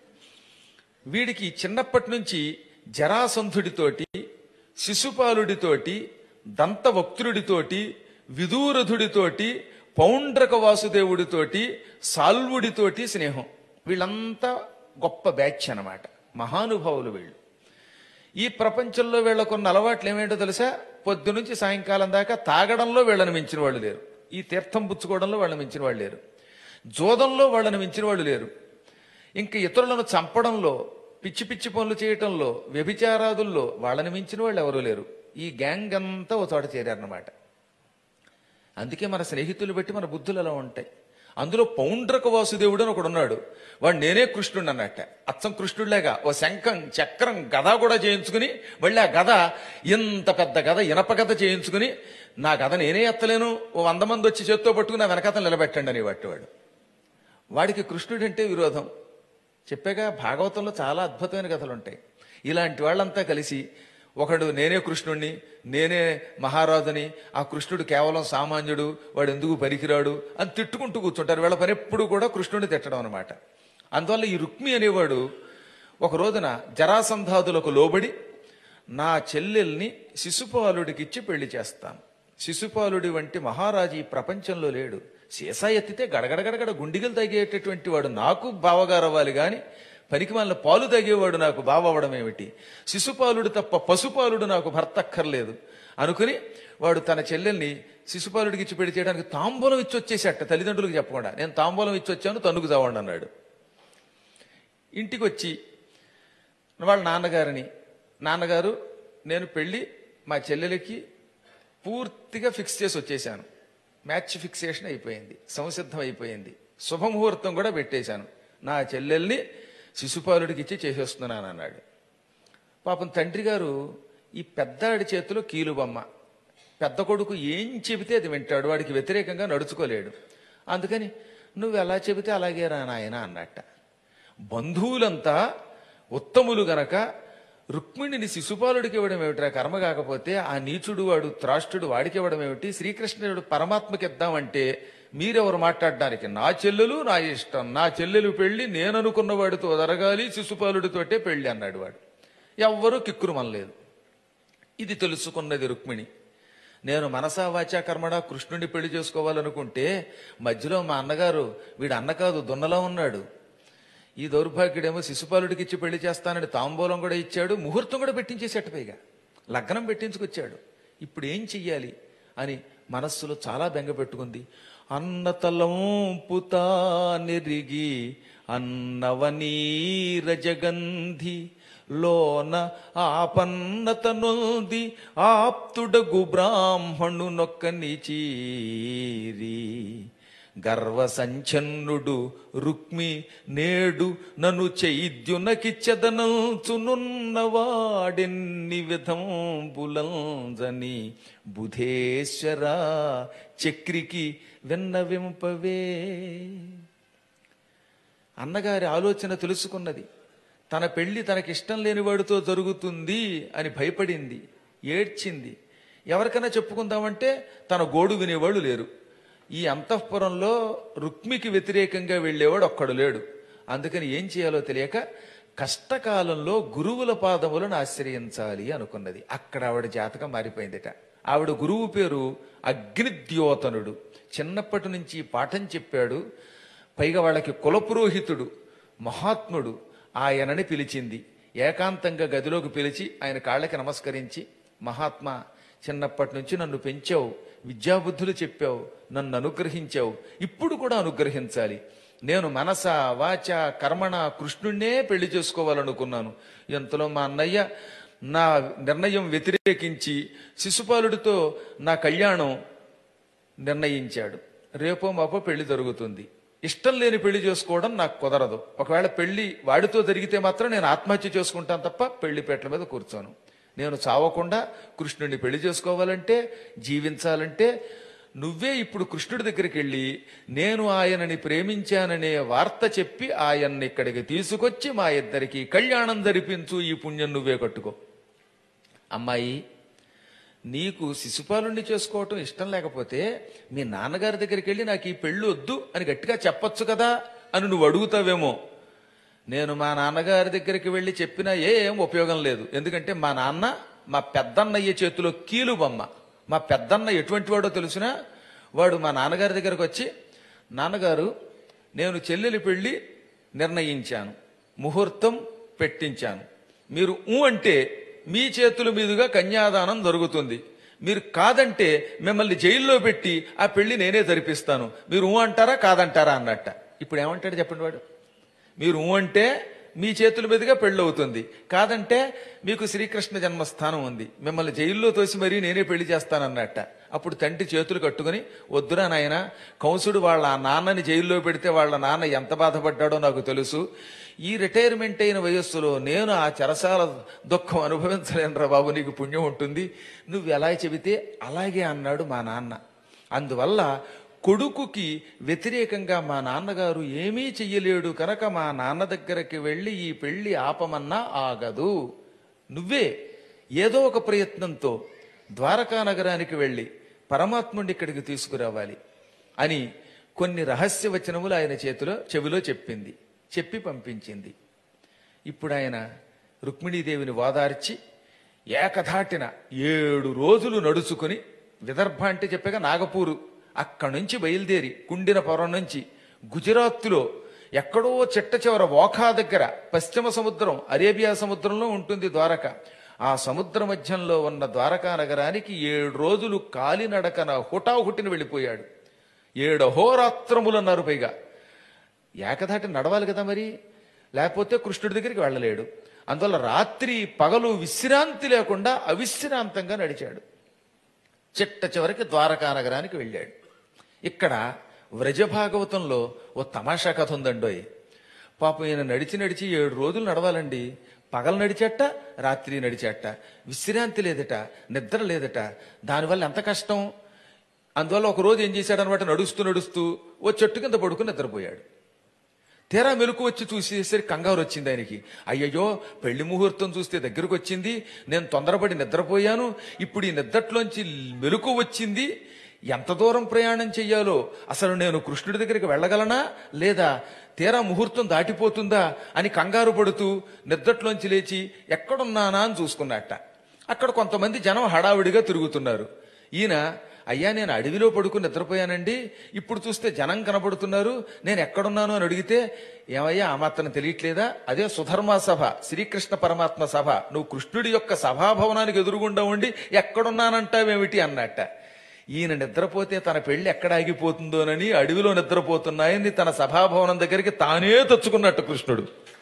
వీడికి చిన్నప్పటి నుంచి జరాసంధుడితోటి శిశుపాలుడితోటి దంతవక్త్రుడితోటి విదూరథుడితోటి పౌండ్రక వాసుదేవుడితోటి సాల్వుడితోటి స్నేహం వీళ్ళంతా గొప్ప బ్యాచ్ అన్నమాట మహానుభావులు వీళ్ళు ఈ ప్రపంచంలో వీళ్ళకున్న అలవాట్లు ఏమేంటో తెలుసా పొద్దు నుంచి సాయంకాలం దాకా తాగడంలో వీళ్ళని మించిన వాళ్ళు లేరు ఈ తీర్థం పుచ్చుకోవడంలో వాళ్ళని మించిన వాళ్ళు లేరు జోదంలో వాళ్ళని మించిన వాళ్ళు లేరు ఇంకా ఇతరులను చంపడంలో పిచ్చి పిచ్చి పనులు చేయటంలో వ్యభిచారాదుల్లో వాళ్ళని మించిన వాళ్ళు ఎవరూ లేరు ఈ గ్యాంగ్ అంతా ఒక చోట చేరారన్నమాట అందుకే మన స్నేహితులు బట్టి మన బుద్ధులు అలా ఉంటాయి అందులో పౌండ్రక వాసుదేవుడు అని ఒకడు ఉన్నాడు వాడు నేనే కృష్ణుడు అన్నట్ట అచ్చం కృష్ణుడిలాగా ఓ శంఖం చక్రం గద కూడా చేయించుకుని మళ్ళీ ఆ గద ఇంత పెద్ద గద ఇనప గద చేయించుకుని నా గద నేనే ఎత్తలేను ఓ వంద మంది వచ్చి చేత్తో పట్టుకుని నా వెనకాతలు నిలబెట్టండి అని వాడు వాడికి కృష్ణుడంటే విరోధం చెప్పాగా భాగవతంలో చాలా అద్భుతమైన కథలు ఉంటాయి ఇలాంటి వాళ్ళంతా కలిసి ఒకడు నేనే కృష్ణుణ్ణి నేనే మహారాజుని ఆ కృష్ణుడు కేవలం సామాన్యుడు వాడు ఎందుకు పనికిరాడు అని తిట్టుకుంటూ కూర్చుంటారు వీళ్ళ పని ఎప్పుడు కూడా కృష్ణుడిని తిట్టడం అనమాట అందువల్ల ఈ రుక్మి అనేవాడు ఒక రోజున జరాసంధాదులకు లోబడి నా చెల్లెల్ని శిశుపాలుడికిచ్చి పెళ్లి చేస్తాను శిశుపాలుడి వంటి మహారాజు ఈ ప్రపంచంలో లేడు సీసా ఎత్తితే గడగడగడగడ గుండిగలు తగ్గేటటువంటి వాడు నాకు బావగారు అవ్వాలి గాని పనికి మన పాలు తగ్గేవాడు నాకు బావ అవ్వడం ఏమిటి శిశుపాలుడు తప్ప పశుపాలుడు నాకు భర్త అక్కర్లేదు అనుకుని వాడు తన చెల్లెల్ని శిశుపాలుడికి ఇచ్చి పెళ్లి చేయడానికి తాంబూలం ఇచ్చి వచ్చేసట తల్లిదండ్రులకు చెప్పకుండా నేను తాంబూలం ఇచ్చి వచ్చాను తన్నుకు చావండి అన్నాడు ఇంటికి వచ్చి వాళ్ళ నాన్నగారిని నాన్నగారు నేను పెళ్లి మా చెల్లెలకి పూర్తిగా ఫిక్స్ చేసి వచ్చేసాను మ్యాచ్ ఫిక్సేషన్ అయిపోయింది సంసిద్ధం అయిపోయింది శుభముహూర్తం కూడా పెట్టేశాను నా చెల్లెల్ని శిశుపాలుడికి ఇచ్చి చేసేస్తున్నాను అన్నాడు పాపం తండ్రి గారు ఈ పెద్దాడి చేతిలో కీలుబొమ్మ పెద్ద కొడుకు ఏం చెబితే అది వింటాడు వాడికి వ్యతిరేకంగా నడుచుకోలేడు అందుకని నువ్వు ఎలా చెబితే అలాగే రా నాయన అన్నట్ట బంధువులంతా ఉత్తములు గనక రుక్మిణిని శిశుపాలుడికి ఇవ్వడం ఏమిట్రా కర్మ కాకపోతే ఆ నీచుడు వాడు త్రాష్టుడు వాడికి ఇవ్వడం ఏమిటి శ్రీకృష్ణుడు పరమాత్మకి ఇద్దామంటే మీరెవరు మాట్లాడడానికి నా చెల్లెలు నా ఇష్టం నా చెల్లెలు పెళ్లి నేను అనుకున్న వాడితో జరగాలి శిశుపాలుడితోటే పెళ్లి అన్నాడు వాడు ఎవ్వరూ కిక్కురు మనలేదు ఇది తెలుసుకున్నది రుక్మిణి నేను మనసా వాచా కర్మడా కృష్ణుడిని పెళ్లి చేసుకోవాలనుకుంటే మధ్యలో మా అన్నగారు వీడు అన్న కాదు దున్నలా ఉన్నాడు ఈ దౌర్భాగ్యుడేమో శిశుపాలుడికి ఇచ్చి పెళ్లి చేస్తానని తాంబూలం కూడా ఇచ్చాడు ముహూర్తం కూడా పెట్టించేసేట పైగా లగ్నం పెట్టించుకొచ్చాడు ఇప్పుడు ఏం చెయ్యాలి అని మనస్సులో చాలా బెంగ పెట్టుకుంది అన్న తలంపుతా నెరిగి అన్నవనీరజగంధి లోన ఆపన్నత నొంది ఆప్తుడగు బ్రాహ్మణునొక్కని చీరి గర్వ సంచన్నుడు రుక్మి నేడు నన్ను చైద్యునకిచ్చదనంచునున్నవాడెన్ని విధంబులంజని బుధేశ్వర చక్రికి విన్నవింపవే అన్నగారి ఆలోచన తెలుసుకున్నది తన పెళ్లి తనకిష్టం లేనివాడితో జరుగుతుంది అని భయపడింది ఏడ్చింది ఎవరికైనా చెప్పుకుందామంటే తన గోడు వినేవాళ్ళు లేరు ఈ అంతఃపురంలో రుక్మికి వ్యతిరేకంగా వెళ్ళేవాడు ఒక్కడు లేడు అందుకని ఏం చేయాలో తెలియక కష్టకాలంలో గురువుల పాదములను ఆశ్రయించాలి అనుకున్నది అక్కడ ఆవిడ జాతకం మారిపోయిందిట ఆవిడ గురువు పేరు అగ్నిద్యోతనుడు చిన్నప్పటి నుంచి పాఠం చెప్పాడు పైగా వాళ్ళకి కులపురోహితుడు మహాత్ముడు ఆయనని పిలిచింది ఏకాంతంగా గదిలోకి పిలిచి ఆయన కాళ్ళకి నమస్కరించి మహాత్మా చిన్నప్పటి నుంచి నన్ను పెంచావు విద్యాబుద్ధులు చెప్పావు నన్ను అనుగ్రహించావు ఇప్పుడు కూడా అనుగ్రహించాలి నేను మనస వాచ కర్మణ కృష్ణుణ్ణే పెళ్లి చేసుకోవాలనుకున్నాను ఎంతలో మా అన్నయ్య నా నిర్ణయం వ్యతిరేకించి శిశుపాలుడితో నా కళ్యాణం నిర్ణయించాడు రేపో మాపో పెళ్లి జరుగుతుంది ఇష్టం లేని పెళ్లి చేసుకోవడం నాకు కుదరదు ఒకవేళ పెళ్లి వాడితో జరిగితే మాత్రం నేను ఆత్మహత్య చేసుకుంటాను తప్ప పెళ్లి పీటల మీద కూర్చోను నేను చావకుండా కృష్ణుడిని పెళ్లి చేసుకోవాలంటే జీవించాలంటే నువ్వే ఇప్పుడు కృష్ణుడి దగ్గరికి వెళ్ళి నేను ఆయనని ప్రేమించాననే వార్త చెప్పి ఆయన్ని ఇక్కడికి తీసుకొచ్చి మా ఇద్దరికి కళ్యాణం జరిపించు ఈ పుణ్యం నువ్వే కట్టుకో అమ్మాయి నీకు శిశుపాలుణ్ణి చేసుకోవటం ఇష్టం లేకపోతే మీ నాన్నగారి దగ్గరికి వెళ్ళి నాకు ఈ పెళ్ళి వద్దు అని గట్టిగా చెప్పొచ్చు కదా అని నువ్వు అడుగుతావేమో నేను మా నాన్నగారి దగ్గరికి వెళ్ళి చెప్పినా ఏం ఉపయోగం లేదు ఎందుకంటే మా నాన్న మా పెద్దన్నయ్య చేతిలో కీలు బొమ్మ మా పెద్దన్న ఎటువంటి వాడో తెలిసినా వాడు మా నాన్నగారి దగ్గరకు వచ్చి నాన్నగారు నేను చెల్లెలి పెళ్లి నిర్ణయించాను ముహూర్తం పెట్టించాను మీరు ఊ అంటే మీ చేతుల మీదుగా కన్యాదానం జరుగుతుంది మీరు కాదంటే మిమ్మల్ని జైల్లో పెట్టి ఆ పెళ్లి నేనే జరిపిస్తాను మీరు ఊ అంటారా కాదంటారా అన్నట్ట ఇప్పుడు ఏమంటాడు చెప్పండి వాడు మీరు ఊ అంటే మీ చేతుల మీదుగా పెళ్లి అవుతుంది కాదంటే మీకు శ్రీకృష్ణ జన్మస్థానం ఉంది మిమ్మల్ని జైల్లో తోసి మరీ నేనే పెళ్లి చేస్తానన్నట్ట అప్పుడు తండ్రి చేతులు కట్టుకుని వద్దురా నాయన కంసుడు వాళ్ళ నాన్నని జైల్లో పెడితే వాళ్ళ నాన్న ఎంత బాధపడ్డాడో నాకు తెలుసు ఈ రిటైర్మెంట్ అయిన వయస్సులో నేను ఆ చెరసాల దుఃఖం అనుభవించలేనురా బాబు నీకు పుణ్యం ఉంటుంది నువ్వు ఎలా చెబితే అలాగే అన్నాడు మా నాన్న అందువల్ల కొడుకుకి వ్యతిరేకంగా మా నాన్నగారు ఏమీ చెయ్యలేడు కనుక మా నాన్న దగ్గరికి వెళ్ళి ఈ పెళ్లి ఆపమన్నా ఆగదు నువ్వే ఏదో ఒక ప్రయత్నంతో ద్వారకా నగరానికి వెళ్ళి పరమాత్ముడిని ఇక్కడికి తీసుకురావాలి అని కొన్ని రహస్య వచనములు ఆయన చేతిలో చెవిలో చెప్పింది చెప్పి పంపించింది ఇప్పుడు ఆయన రుక్మిణీదేవిని వాదార్చి ఏకధాటిన ఏడు రోజులు నడుచుకుని విదర్భ అంటే చెప్పగా నాగపూరు అక్కడి నుంచి బయలుదేరి కుండినపురం నుంచి గుజరాత్లో ఎక్కడో చిట్ట చివర ఓఖా దగ్గర పశ్చిమ సముద్రం అరేబియా సముద్రంలో ఉంటుంది ద్వారక ఆ సముద్ర మధ్యంలో ఉన్న ద్వారకా నగరానికి ఏడు రోజులు కాలినడకన హుటాహుటిని వెళ్ళిపోయాడు ఏడు అహోరాత్రములు అన్నారు పైగా ఏకధాటి నడవాలి కదా మరి లేకపోతే కృష్ణుడి దగ్గరికి వెళ్ళలేడు అందువల్ల రాత్రి పగలు విశ్రాంతి లేకుండా అవిశ్రాంతంగా నడిచాడు చిట్ట చివరికి ద్వారకా నగరానికి వెళ్ళాడు ఇక్కడ వ్రజభాగవతంలో ఓ తమాషా కథ ఉందండోయ్ పాపం ఈయన నడిచి నడిచి ఏడు రోజులు నడవాలండి పగలు నడిచేట రాత్రి నడిచేట విశ్రాంతి లేదట నిద్ర లేదట దానివల్ల ఎంత కష్టం అందువల్ల ఒక రోజు ఏం చేశాడనమాట నడుస్తూ నడుస్తూ ఓ చెట్టు కింద పడుకుని నిద్రపోయాడు తీరా మెలకు వచ్చి చూసేసరికి కంగారు వచ్చింది ఆయనకి అయ్యయ్యో పెళ్లి ముహూర్తం చూస్తే దగ్గరకు వచ్చింది నేను తొందరపడి నిద్రపోయాను ఇప్పుడు ఈ నిద్రట్లోంచి మెలకు వచ్చింది ఎంత దూరం ప్రయాణం చెయ్యాలో అసలు నేను కృష్ణుడి దగ్గరికి వెళ్ళగలనా లేదా తీరా ముహూర్తం దాటిపోతుందా అని కంగారు పడుతూ నిద్రట్లోంచి లేచి ఎక్కడున్నానా అని చూసుకున్నట్ట అక్కడ కొంతమంది జనం హడావిడిగా తిరుగుతున్నారు ఈయన అయ్యా నేను అడవిలో పడుకుని నిద్రపోయానండి ఇప్పుడు చూస్తే జనం కనబడుతున్నారు నేను ఎక్కడున్నాను అని అడిగితే ఏమయ్యా ఆ మాత్రం తెలియట్లేదా అదే సుధర్మ సభ శ్రీకృష్ణ పరమాత్మ సభ నువ్వు కృష్ణుడి యొక్క సభాభవనానికి ఎదురుగుండా ఉండి ఎక్కడున్నానంటావేమిటి అన్నట్ట ఈయన నిద్రపోతే తన పెళ్లి ఎక్కడ ఆగిపోతుందోనని అడవిలో నిద్రపోతున్నాయని తన సభాభవనం దగ్గరికి తానే తెచ్చుకున్నట్టు కృష్ణుడు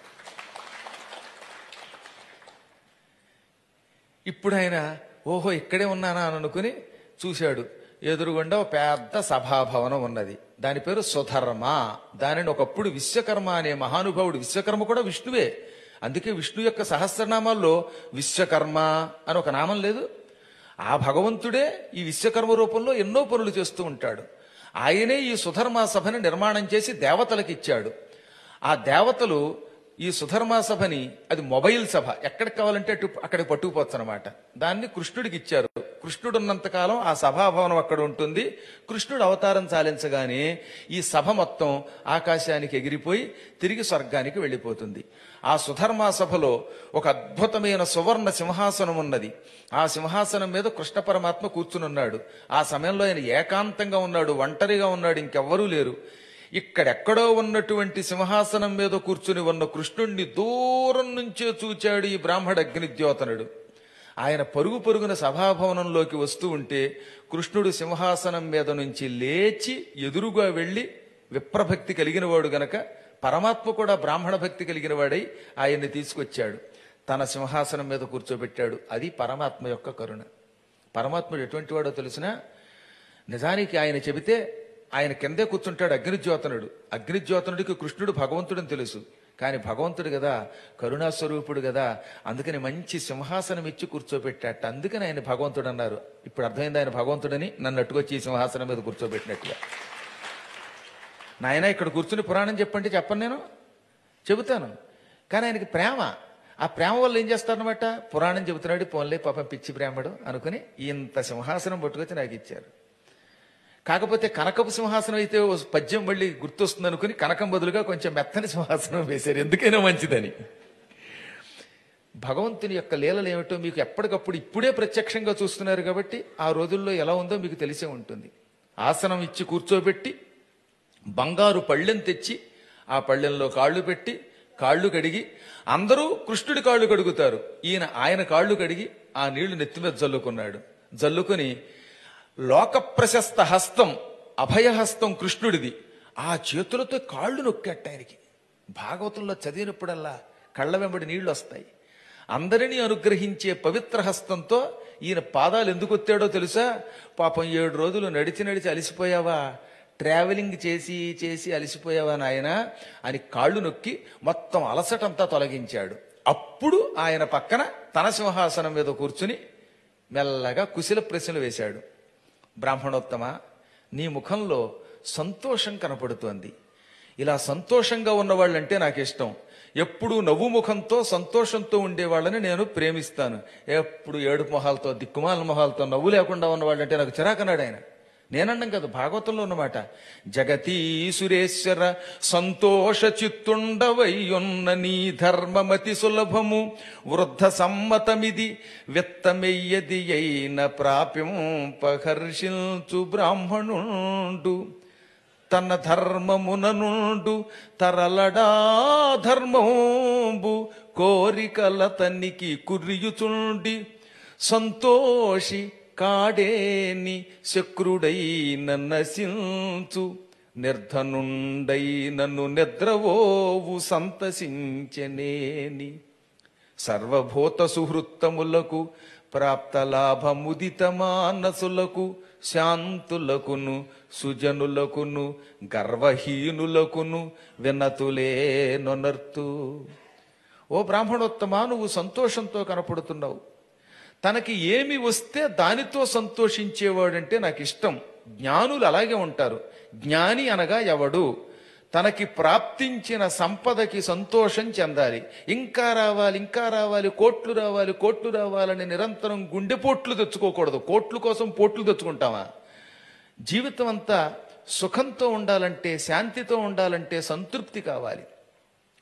ఇప్పుడు ఆయన ఓహో ఇక్కడే ఉన్నానా అని అనుకుని చూశాడు ఎదురుగుండా ఒక పెద్ద సభాభవనం ఉన్నది దాని పేరు సుధర్మ దానిని ఒకప్పుడు విశ్వకర్మ అనే మహానుభావుడు విశ్వకర్మ కూడా విష్ణువే అందుకే విష్ణు యొక్క సహస్రనామాల్లో విశ్వకర్మ అని ఒక నామం లేదు ఆ భగవంతుడే ఈ విశ్వకర్మ రూపంలో ఎన్నో పనులు చేస్తూ ఉంటాడు ఆయనే ఈ సుధర్మా సభని నిర్మాణం చేసి దేవతలకు ఇచ్చాడు ఆ దేవతలు ఈ సుధర్మా సభని అది మొబైల్ సభ ఎక్కడికి కావాలంటే అటు అక్కడికి పట్టుకుపోవచ్చు అనమాట దాన్ని కృష్ణుడికి ఇచ్చారు కృష్ణుడు ఉన్నంతకాలం ఆ సభాభవనం అక్కడ ఉంటుంది కృష్ణుడు అవతారం చాలించగానే ఈ సభ మొత్తం ఆకాశానికి ఎగిరిపోయి తిరిగి స్వర్గానికి వెళ్ళిపోతుంది ఆ సుధర్మా సభలో ఒక అద్భుతమైన సువర్ణ సింహాసనం ఉన్నది ఆ సింహాసనం మీద కృష్ణ పరమాత్మ కూర్చునున్నాడు ఆ సమయంలో ఆయన ఏకాంతంగా ఉన్నాడు ఒంటరిగా ఉన్నాడు ఇంకెవ్వరూ లేరు ఇక్కడెక్కడో ఉన్నటువంటి సింహాసనం మీద కూర్చుని ఉన్న కృష్ణుణ్ణి దూరం నుంచే చూచాడు ఈ బ్రాహ్మణ అగ్నిద్యోతనుడు ఆయన పరుగు పరుగున సభాభవనంలోకి వస్తూ ఉంటే కృష్ణుడు సింహాసనం మీద నుంచి లేచి ఎదురుగా వెళ్లి విప్రభక్తి కలిగిన వాడు గనక పరమాత్మ కూడా బ్రాహ్మణ భక్తి కలిగిన వాడై ఆయన్ని తీసుకొచ్చాడు తన సింహాసనం మీద కూర్చోబెట్టాడు అది పరమాత్మ యొక్క కరుణ పరమాత్ముడు ఎటువంటి వాడో తెలిసినా నిజానికి ఆయన చెబితే ఆయన కిందే కూర్చుంటాడు అగ్నిజ్యోతనుడు అగ్నిజ్యోతనుడికి కృష్ణుడు భగవంతుడని తెలుసు కానీ భగవంతుడు కదా కరుణాస్వరూపుడు కదా అందుకని మంచి సింహాసనం ఇచ్చి కూర్చోబెట్టాట అందుకని ఆయన భగవంతుడు అన్నారు ఇప్పుడు అర్థమైంది ఆయన భగవంతుడని నన్ను అట్టుకొచ్చి ఈ సింహాసనం మీద కూర్చోబెట్టినట్టుగా నాయన ఇక్కడ కూర్చుని పురాణం చెప్పంటే చెప్పను నేను చెబుతాను కానీ ఆయనకి ప్రేమ ఆ ప్రేమ వల్ల ఏం చేస్తారనమాట పురాణం చెబుతున్నాడు పోన్లే పాపం పిచ్చి ప్రేమడు అనుకుని ఇంత సింహాసనం పట్టుకొచ్చి నాకు ఇచ్చారు కాకపోతే కనకపు సింహాసనం అయితే ఓ పద్యం మళ్ళీ గుర్తొస్తుంది అనుకుని కనకం బదులుగా కొంచెం మెత్తని సింహాసనం వేశారు ఎందుకైనా మంచిదని భగవంతుని యొక్క లీలలు ఏమిటో మీకు ఎప్పటికప్పుడు ఇప్పుడే ప్రత్యక్షంగా చూస్తున్నారు కాబట్టి ఆ రోజుల్లో ఎలా ఉందో మీకు తెలిసే ఉంటుంది ఆసనం ఇచ్చి కూర్చోబెట్టి బంగారు పళ్ళెం తెచ్చి ఆ పళ్ళెంలో కాళ్ళు పెట్టి కాళ్ళు కడిగి అందరూ కృష్ణుడి కాళ్ళు కడుగుతారు ఈయన ఆయన కాళ్ళు కడిగి ఆ నీళ్లు నెత్తి మీద జల్లుకున్నాడు జల్లుకుని లోక ప్రశస్త హస్తం అభయహస్తం కృష్ణుడిది ఆ చేతులతో కాళ్ళు నొక్కేట ఆయనకి భాగవతంలో చదివినప్పుడల్లా కళ్ళ వెంబడి నీళ్లు వస్తాయి అందరినీ అనుగ్రహించే పవిత్ర హస్తంతో ఈయన పాదాలు ఎందుకు ఒత్తాడో తెలుసా పాపం ఏడు రోజులు నడిచి నడిచి అలసిపోయావా ట్రావెలింగ్ చేసి చేసి అలసిపోయావా నాయన అని కాళ్ళు నొక్కి మొత్తం అలసటంతా తొలగించాడు అప్పుడు ఆయన పక్కన తన సింహాసనం మీద కూర్చుని మెల్లగా కుశల ప్రశ్నలు వేశాడు బ్రాహ్మణోత్తమ నీ ముఖంలో సంతోషం కనపడుతోంది ఇలా సంతోషంగా ఉన్నవాళ్ళంటే నాకు ఇష్టం ఎప్పుడు నవ్వు ముఖంతో సంతోషంతో ఉండేవాళ్ళని నేను ప్రేమిస్తాను ఎప్పుడు ఏడుపు మొహాలతో దిక్కుమాల మొహాలతో నవ్వు లేకుండా ఉన్నవాళ్ళంటే నాకు చిరాకన్నాడు ఆయన నేనండం కదా భాగవతంలో ఉన్నమాట జగతీ సురేశ్వర సంతోష చిత్తుండవయ్యున్న నీ ధర్మమతి సులభము వృద్ధ సమ్మతమిది విత్తమెయ్యది అయిన ప్రాప్యంపహర్షించు బ్రాహ్మణుండు తన ధర్మమున నుండు తరలడా ధర్మంబు కోరికల తనికి కుర్రియుచుండి సంతోషి కాడేని శక్రుడై నన్నసించు నిర్ధనుండై నన్ను నిద్రవోవు సంతసించనేని సర్వభూత సుహృత్తములకు ప్రాప్త లాభముదిత మానసులకు శాంతులకును సుజనులకును గర్వహీనులకును వినతులే నొనర్తు ఓ బ్రాహ్మణోత్తమా నువ్వు సంతోషంతో కనపడుతున్నావు తనకి ఏమి వస్తే దానితో సంతోషించేవాడంటే నాకు ఇష్టం జ్ఞానులు అలాగే ఉంటారు జ్ఞాని అనగా ఎవడు తనకి ప్రాప్తించిన సంపదకి సంతోషం చెందాలి ఇంకా రావాలి ఇంకా రావాలి కోట్లు రావాలి కోట్లు రావాలని నిరంతరం గుండెపోట్లు తెచ్చుకోకూడదు కోట్ల కోసం పోట్లు తెచ్చుకుంటామా జీవితం అంతా సుఖంతో ఉండాలంటే శాంతితో ఉండాలంటే సంతృప్తి కావాలి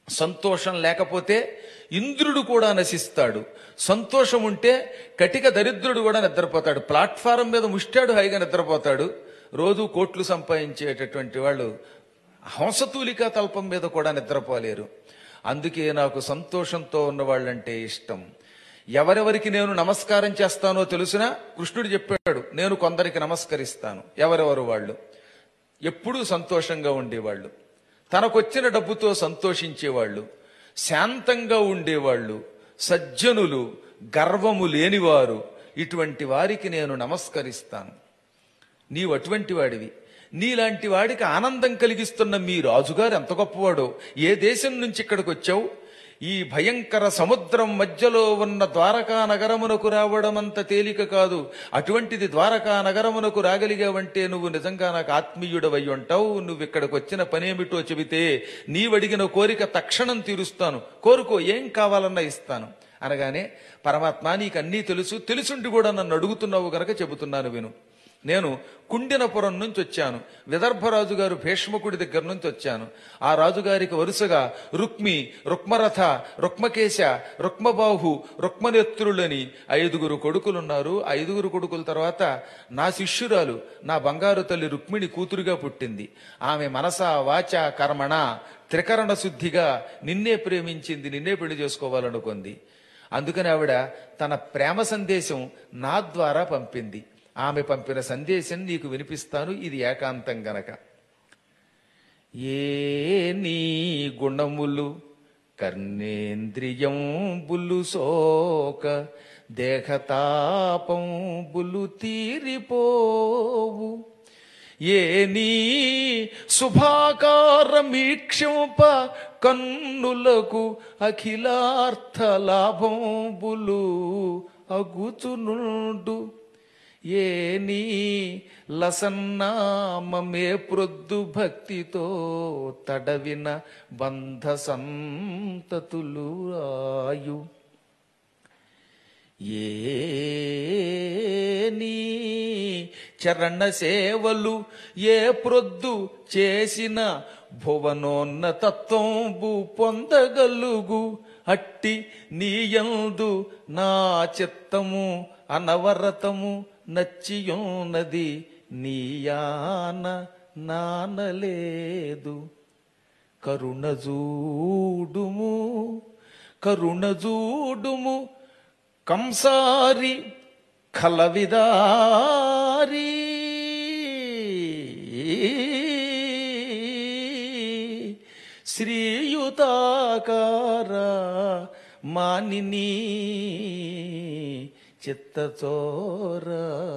సంతోషం లేకపోతే ఇంద్రుడు కూడా నశిస్తాడు సంతోషం ఉంటే కటిక దరిద్రుడు కూడా నిద్రపోతాడు ప్లాట్ఫారం మీద ముష్టాడు హాయిగా నిద్రపోతాడు రోజు కోట్లు సంపాదించేటటువంటి వాళ్ళు హంసతూలికా తల్పం మీద కూడా నిద్రపోలేరు అందుకే నాకు సంతోషంతో ఉన్న వాళ్ళంటే ఇష్టం ఎవరెవరికి నేను నమస్కారం చేస్తానో తెలుసునా కృష్ణుడు చెప్పాడు నేను కొందరికి నమస్కరిస్తాను ఎవరెవరు వాళ్ళు ఎప్పుడూ సంతోషంగా ఉండేవాళ్ళు తనకొచ్చిన డబ్బుతో సంతోషించేవాళ్ళు శాంతంగా ఉండేవాళ్ళు సజ్జనులు గర్వము లేనివారు ఇటువంటి వారికి నేను నమస్కరిస్తాను నీవు అటువంటి వాడివి నీలాంటి వాడికి ఆనందం కలిగిస్తున్న మీ రాజుగారు ఎంత గొప్పవాడో ఏ దేశం నుంచి ఇక్కడికి వచ్చావు ఈ భయంకర సముద్రం మధ్యలో ఉన్న ద్వారకా నగరమునకు రావడం అంత తేలిక కాదు అటువంటిది ద్వారకా నగరమునకు రాగలిగావంటే నువ్వు నిజంగా నాకు ఆత్మీయుడవై ఉంటావు నువ్వు ఇక్కడికి వచ్చిన పనేమిటో చెబితే నీవడిగిన కోరిక తక్షణం తీరుస్తాను కోరుకో ఏం కావాలన్నా ఇస్తాను అనగానే పరమాత్మ నీకు అన్నీ తెలుసు తెలుసుండి కూడా నన్ను అడుగుతున్నావు గనక చెబుతున్నాను విను నేను కుండినపురం నుంచి వచ్చాను విదర్భరాజు గారు భీష్మకుడి దగ్గర నుంచి వచ్చాను ఆ రాజుగారికి వరుసగా రుక్మి రుక్మరథ రుక్మకేశ రుక్మబాహు రుక్మనేత్రులని ఐదుగురు కొడుకులున్నారు ఐదుగురు కొడుకుల తర్వాత నా శిష్యురాలు నా బంగారు తల్లి రుక్మిణి కూతురుగా పుట్టింది ఆమె మనస వాచ కర్మణ త్రికరణ శుద్ధిగా నిన్నే ప్రేమించింది నిన్నే పెళ్లి చేసుకోవాలనుకుంది అందుకని ఆవిడ తన ప్రేమ సందేశం నా ద్వారా పంపింది ఆమె పంపిన సందేశం నీకు వినిపిస్తాను ఇది ఏకాంతం గనక ఏ నీ గుణములు కర్ణేంద్రియంబులు సోక దేహతాపంబులు తీరిపోవు ఏ నీ శుభాకారమీక్షంప కన్నులకు అఖిలార్థ లాభంబులు అగుచునుండు ఏ నీ లసన్నామమే ప్రొద్దు భక్తితో తడవిన బంధ సంతతులు ఆయు ఏ నీ చరణ సేవలు ఏ ప్రొద్దు చేసిన భువనోన్నతత్వంబు పొందగలుగు అట్టి నీయందు నా చిత్తము అనవరతము నచ్చియున్నది నీయాన నానలేదు కరుణజూడుము కరుణజూడుము కంసారి ఖలవిదారి శ్రీయుతాకార మానిని చిత్తచోర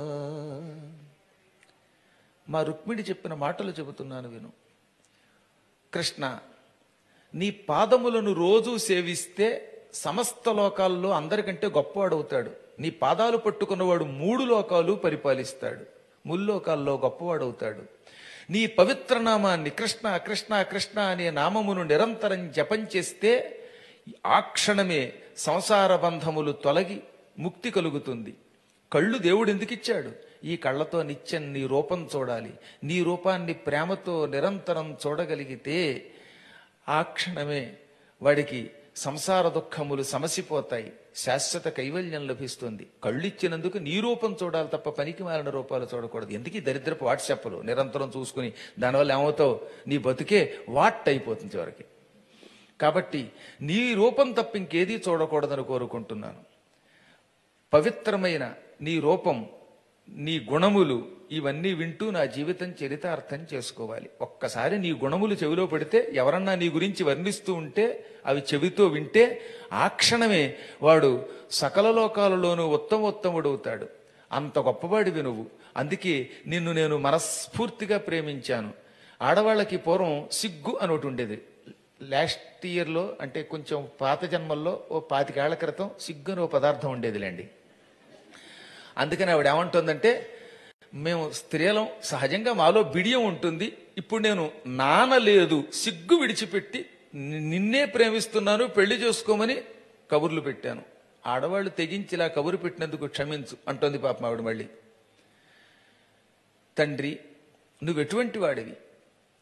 మా రుక్మిణి చెప్పిన మాటలు చెబుతున్నాను విను కృష్ణ నీ పాదములను రోజు సేవిస్తే సమస్త లోకాల్లో అందరికంటే గొప్పవాడవుతాడు నీ పాదాలు పట్టుకున్నవాడు మూడు లోకాలు పరిపాలిస్తాడు ముల్లోకాల్లో గొప్పవాడవుతాడు నీ పవిత్ర నామాన్ని కృష్ణ కృష్ణ కృష్ణ అనే నామమును నిరంతరం జపం చేస్తే ఆ క్షణమే సంసార బంధములు తొలగి ముక్తి కలుగుతుంది కళ్ళు దేవుడు ఎందుకు ఇచ్చాడు ఈ కళ్ళతో నిత్యం నీ రూపం చూడాలి నీ రూపాన్ని ప్రేమతో నిరంతరం చూడగలిగితే ఆ క్షణమే వాడికి సంసార దుఃఖములు సమసిపోతాయి శాశ్వత కైవల్యం లభిస్తుంది కళ్ళు ఇచ్చినందుకు నీ రూపం చూడాలి తప్ప పనికి మాలిన రూపాలు చూడకూడదు ఎందుకు ఈ దరిద్రపు వాట్సాప్లు నిరంతరం చూసుకుని దానివల్ల ఏమవుతావు నీ బతుకే వాట్ అయిపోతుంది చివరికి కాబట్టి నీ రూపం తప్ప ఇంకేదీ చూడకూడదని కోరుకుంటున్నాను పవిత్రమైన నీ రూపం నీ గుణములు ఇవన్నీ వింటూ నా జీవితం చరితార్థం చేసుకోవాలి ఒక్కసారి నీ గుణములు చెవిలో పెడితే ఎవరన్నా నీ గురించి వర్ణిస్తూ ఉంటే అవి చెవితో వింటే ఆ క్షణమే వాడు సకల లోకాలలోనూ ఉత్తమోత్తముడవుతాడు అంత గొప్పవాడివి నువ్వు అందుకే నిన్ను నేను మనస్ఫూర్తిగా ప్రేమించాను ఆడవాళ్ళకి పూర్వం సిగ్గు అని ఒకటి ఉండేది లాస్ట్ ఇయర్లో అంటే కొంచెం పాత జన్మల్లో ఓ పాతికేళ్ల క్రితం సిగ్గు అని ఓ పదార్థం ఉండేదిలేండి అందుకని ఆవిడ ఏమంటుందంటే మేము స్త్రీలం సహజంగా మాలో బిడియం ఉంటుంది ఇప్పుడు నేను నానలేదు సిగ్గు విడిచిపెట్టి ని- నిన్నే ప్రేమిస్తున్నాను పెళ్లి చేసుకోమని కబుర్లు పెట్టాను ఆడవాళ్ళు తెగించి ఇలా కబురు పెట్టినందుకు క్షమించు అంటోంది పాపం ఆవిడ మళ్ళీ తండ్రి నువ్వెటువంటి వాడివి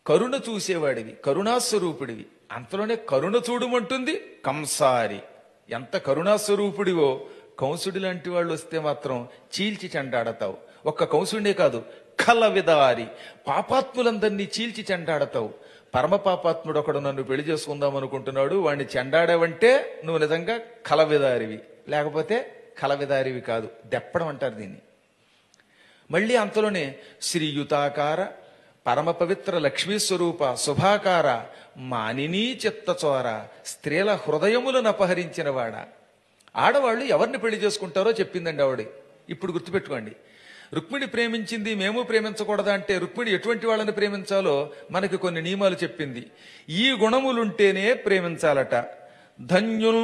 కరుణ చూసేవాడివి కరుణాస్వరూపుడివి అంతలోనే కరుణ చూడమంటుంది కంసారి ఎంత కరుణాస్వరూపుడివో కంసుడి లాంటి వాళ్ళు వస్తే మాత్రం చీల్చి చెండాడతావు ఒక్క కంసుడే కాదు కల విదారి పాపాత్ములందరినీ చీల్చి చెండాడతావు పరమ పాపాత్ముడు ఒకడు నన్ను పెళ్లి చేసుకుందాం అనుకుంటున్నాడు వాడిని చెండాడావంటే నువ్వు నిజంగా కలవిదారివి లేకపోతే కలవిదారివి కాదు దెప్పడం అంటారు దీన్ని మళ్ళీ అంతలోనే శ్రీయుతాకార పరమ పవిత్ర లక్ష్మీ స్వరూప శుభాకార మానినీ చిత్తచోర స్త్రీల హృదయములను అపహరించిన వాడ ఆడవాళ్ళు ఎవరిని పెళ్లి చేసుకుంటారో చెప్పిందండి ఆవిడ ఇప్పుడు గుర్తుపెట్టుకోండి రుక్మిణి ప్రేమించింది మేము ప్రేమించకూడదా అంటే రుక్మిణి ఎటువంటి వాళ్ళని ప్రేమించాలో మనకి కొన్ని నియమాలు చెప్పింది ఈ గుణములుంటేనే ప్రేమించాలట ధన్యుల్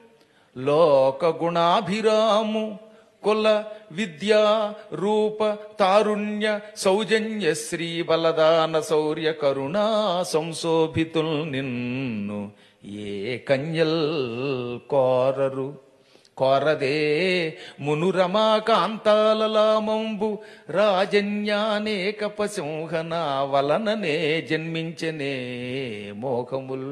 లోక గుణాభిరాము కుల విద్యా రూప తారుణ్య సౌజన్య శ్రీ బలదాన శౌర్య కరుణా సంశోభితుల్ నిన్ను ఏ కన్యల్ కోరరు కోరదే మునురమా కాంతాలలామంబు రాజన్యానేక పశంహన వలననే జన్మించనే మోహముల్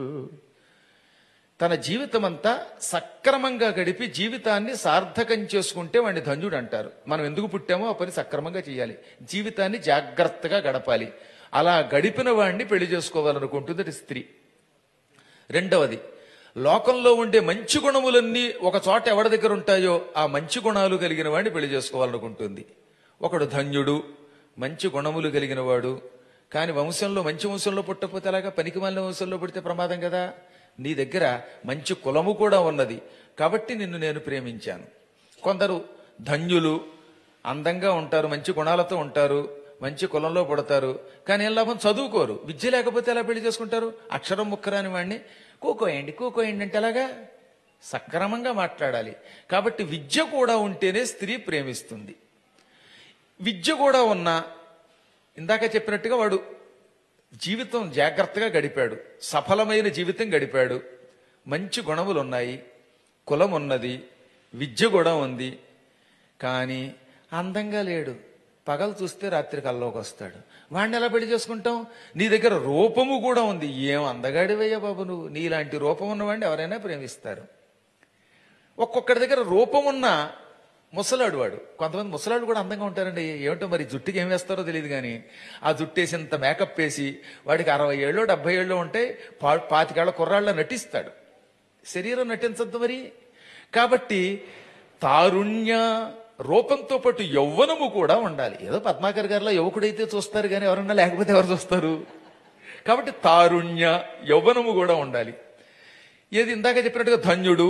తన జీవితం అంతా సక్రమంగా గడిపి జీవితాన్ని సార్థకం చేసుకుంటే వాడిని ధన్యుడు అంటారు మనం ఎందుకు పుట్టామో ఆ పని సక్రమంగా చేయాలి జీవితాన్ని జాగ్రత్తగా గడపాలి అలా గడిపిన వాడిని పెళ్లి చేసుకోవాలనుకుంటుంది స్త్రీ రెండవది లోకంలో ఉండే మంచి గుణములన్నీ ఒక చోట ఎవరి దగ్గర ఉంటాయో ఆ మంచి గుణాలు కలిగిన వాడిని పెళ్లి చేసుకోవాలనుకుంటుంది ఒకడు ధన్యుడు మంచి గుణములు కలిగిన వాడు కానీ వంశంలో మంచి వంశంలో పుట్టకపోతే అలాగా పనికి వంశంలో పుడితే ప్రమాదం కదా నీ దగ్గర మంచి కులము కూడా ఉన్నది కాబట్టి నిన్ను నేను ప్రేమించాను కొందరు ధన్యులు అందంగా ఉంటారు మంచి గుణాలతో ఉంటారు మంచి కులంలో పుడతారు కానీ ఏం లాభం చదువుకోరు విద్య లేకపోతే ఎలా పెళ్లి చేసుకుంటారు అక్షరం ముక్కరాని వాడిని కూకోయండి కూకోయండి అంటే ఎలాగా సక్రమంగా మాట్లాడాలి కాబట్టి విద్య కూడా ఉంటేనే స్త్రీ ప్రేమిస్తుంది విద్య కూడా ఉన్నా ఇందాక చెప్పినట్టుగా వాడు జీవితం జాగ్రత్తగా గడిపాడు సఫలమైన జీవితం గడిపాడు మంచి గుణములు ఉన్నాయి కులం ఉన్నది విద్య కూడా ఉంది కానీ అందంగా లేడు పగలు చూస్తే రాత్రి కల్లోకి వస్తాడు వాడిని ఎలా పెళ్లి చేసుకుంటాం నీ దగ్గర రూపము కూడా ఉంది ఏం అందగాడివయ్యా బాబు నువ్వు నీలాంటి రూపం ఉన్నవాడిని ఎవరైనా ప్రేమిస్తారు ఒక్కొక్కడి దగ్గర రూపం ఉన్న ముసలాడు వాడు కొంతమంది ముసలాడు కూడా అందంగా ఉంటారండి ఏమిటో మరి జుట్టుకి ఏం వేస్తారో తెలియదు కానీ ఆ జుట్టు వేసినంత మేకప్ వేసి వాడికి అరవై ఏళ్ళు డెబ్బై ఏళ్ళు ఉంటే పా పాతికేళ్ల కుర్రాళ్ళ నటిస్తాడు శరీరం నటించద్దు మరి కాబట్టి తారుణ్య రూపంతో పాటు యవ్వనము కూడా ఉండాలి ఏదో పద్మాకర్ గారిలో యువకుడైతే చూస్తారు కానీ ఎవరన్నా లేకపోతే ఎవరు చూస్తారు కాబట్టి తారుణ్య యవ్వనము కూడా ఉండాలి ఏది ఇందాక చెప్పినట్టుగా ధన్యుడు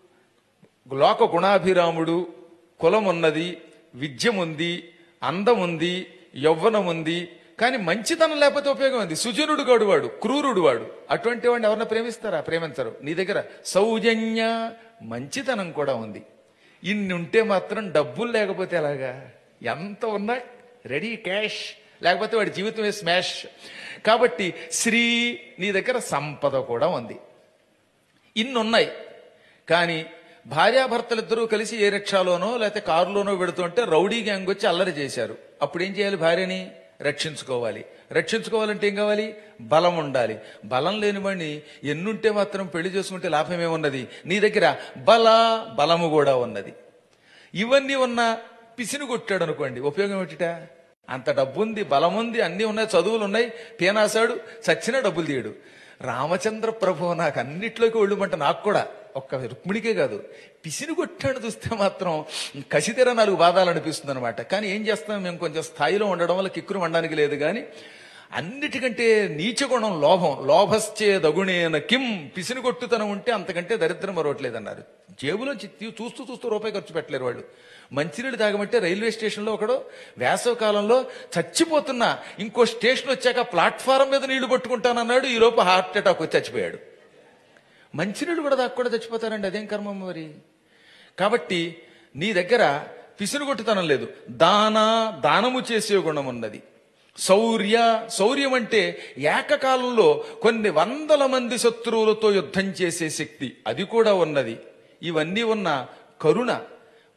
లోక గుణాభిరాముడు కులం ఉన్నది విద్యం ఉంది అందం ఉంది యవ్వనం ఉంది కానీ మంచితనం లేకపోతే ఉపయోగం ఉంది సుజనుడు గాడు వాడు క్రూరుడు వాడు అటువంటి వాడిని ఎవరన్నా ప్రేమిస్తారా ప్రేమించరు నీ దగ్గర సౌజన్య మంచితనం కూడా ఉంది ఇన్ని ఉంటే మాత్రం డబ్బులు లేకపోతే ఎలాగా ఎంత ఉన్నా రెడీ క్యాష్ లేకపోతే వాడి జీవితమే స్మాష్ కాబట్టి శ్రీ నీ దగ్గర సంపద కూడా ఉంది ఇన్ని ఉన్నాయి కానీ భార్యాభర్తలిద్దరూ కలిసి ఏ రిక్షాలోనో లేకపోతే కారులోనో పెడుతుంటే రౌడీ గ్యాంగ్ వచ్చి అల్లరి చేశారు అప్పుడు ఏం చేయాలి భార్యని రక్షించుకోవాలి రక్షించుకోవాలంటే ఏం కావాలి బలం ఉండాలి బలం లేని వాడిని ఎన్నుంటే మాత్రం పెళ్లి చేసుకుంటే లాభం ఏమున్నది నీ దగ్గర బల బలము కూడా ఉన్నది ఇవన్నీ ఉన్న పిసిని కొట్టాడు అనుకోండి ఉపయోగం ఏమిటిట అంత డబ్బు ఉంది బలం ఉంది అన్ని ఉన్నాయి చదువులు ఉన్నాయి పేనాసాడు చచ్చిన డబ్బులు తీయడు రామచంద్ర ప్రభు నాకు అన్నిట్లోకి ఒళ్ళుమంట నాకు కూడా ఒక్క రుక్మిణికే కాదు పిసిని కొట్టాడు చూస్తే మాత్రం కసితెర నాలుగు బాధాలు అనిపిస్తుంది అనమాట కానీ ఏం చేస్తాం మేము కొంచెం స్థాయిలో ఉండడం వల్ల కిక్కురు వండడానికి లేదు కానీ అన్నిటికంటే నీచగుణం లోభం లోభశ్చే దగుణేన కిం పిసిని కొట్టుతనం ఉంటే అంతకంటే దరిద్రం మరొకట్లేదన్నారు జేబులో చి- చూస్తూ చూస్తూ రూపాయి ఖర్చు పెట్టలేరు వాళ్ళు మంచినీళ్ళు తాగమంటే రైల్వే స్టేషన్లో ఒకడు వేసవి కాలంలో చచ్చిపోతున్నా ఇంకో స్టేషన్ వచ్చాక ప్లాట్ఫారం మీద నీళ్లు పట్టుకుంటానన్నాడు ఈ లోపు హార్ట్ అటాక్ వచ్చి చచ్చిపోయాడు మంచినీళ్ళు కూడా దాకా కూడా చచ్చిపోతారండి అదేం కర్మం మరి కాబట్టి నీ దగ్గర పిసునుగొట్టుతనం లేదు దాన దానము చేసే గుణం ఉన్నది శౌర్య శౌర్యం అంటే ఏకకాలంలో కొన్ని వందల మంది శత్రువులతో యుద్ధం చేసే శక్తి అది కూడా ఉన్నది ఇవన్నీ ఉన్న కరుణ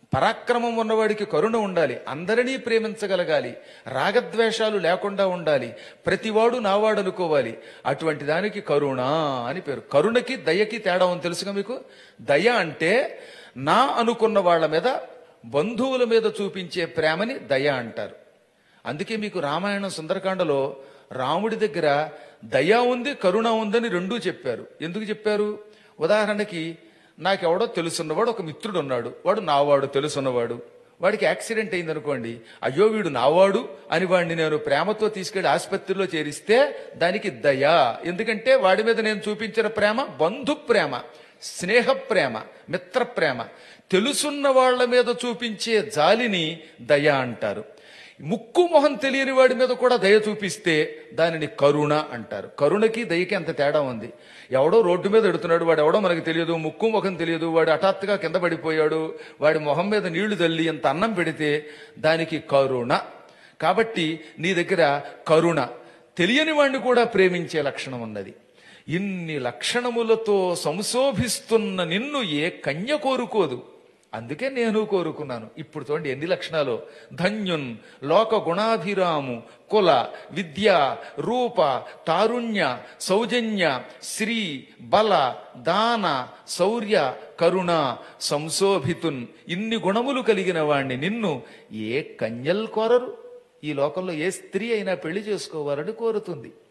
పరాక్రమం ఉన్నవాడికి కరుణ ఉండాలి అందరినీ ప్రేమించగలగాలి రాగద్వేషాలు లేకుండా ఉండాలి ప్రతివాడు నావాడు అనుకోవాలి అటువంటి దానికి కరుణ అని పేరు కరుణకి దయకి తేడా ఉంది తెలుసుగా మీకు దయ అంటే నా అనుకున్న వాళ్ళ మీద బంధువుల మీద చూపించే ప్రేమని దయ అంటారు అందుకే మీకు రామాయణం సుందరకాండలో రాముడి దగ్గర దయ ఉంది కరుణ ఉందని రెండూ చెప్పారు ఎందుకు చెప్పారు ఉదాహరణకి నాకెవడో తెలుసున్నవాడు ఒక మిత్రుడు ఉన్నాడు వాడు నావాడు తెలుసున్నవాడు వాడికి యాక్సిడెంట్ అయింది అనుకోండి అయ్యో వీడు నావాడు అని వాడిని నేను ప్రేమతో తీసుకెళ్లి ఆసుపత్రిలో చేరిస్తే దానికి దయ ఎందుకంటే వాడి మీద నేను చూపించిన ప్రేమ బంధు ప్రేమ స్నేహ ప్రేమ మిత్ర ప్రేమ తెలుసున్న వాళ్ళ మీద చూపించే జాలిని దయ అంటారు ముక్కు మొహం తెలియని వాడి మీద కూడా దయ చూపిస్తే దానిని కరుణ అంటారు కరుణకి దయకి అంత తేడా ఉంది ఎవడో రోడ్డు మీద ఎడుతున్నాడు వాడు ఎవడో మనకు తెలియదు ముక్కు ముఖం తెలియదు వాడు హఠాత్తుగా కింద పడిపోయాడు వాడి మొహం మీద నీళ్లు తల్లి ఎంత అన్నం పెడితే దానికి కరుణ కాబట్టి నీ దగ్గర కరుణ తెలియని వాడిని కూడా ప్రేమించే లక్షణం ఉన్నది ఇన్ని లక్షణములతో సంశోభిస్తున్న నిన్ను ఏ కన్య కోరుకోదు అందుకే నేను కోరుకున్నాను ఇప్పుడు చూడండి ఎన్ని లక్షణాలు ధన్యున్ లోక గుణాభిరాము కుల విద్య రూప తారుణ్య సౌజన్య శ్రీ బల దాన శౌర్య కరుణ సంశోభితున్ ఇన్ని గుణములు కలిగిన వాణ్ణి నిన్ను ఏ కన్యల్ కోరరు ఈ లోకంలో ఏ స్త్రీ అయినా పెళ్లి చేసుకోవాలని కోరుతుంది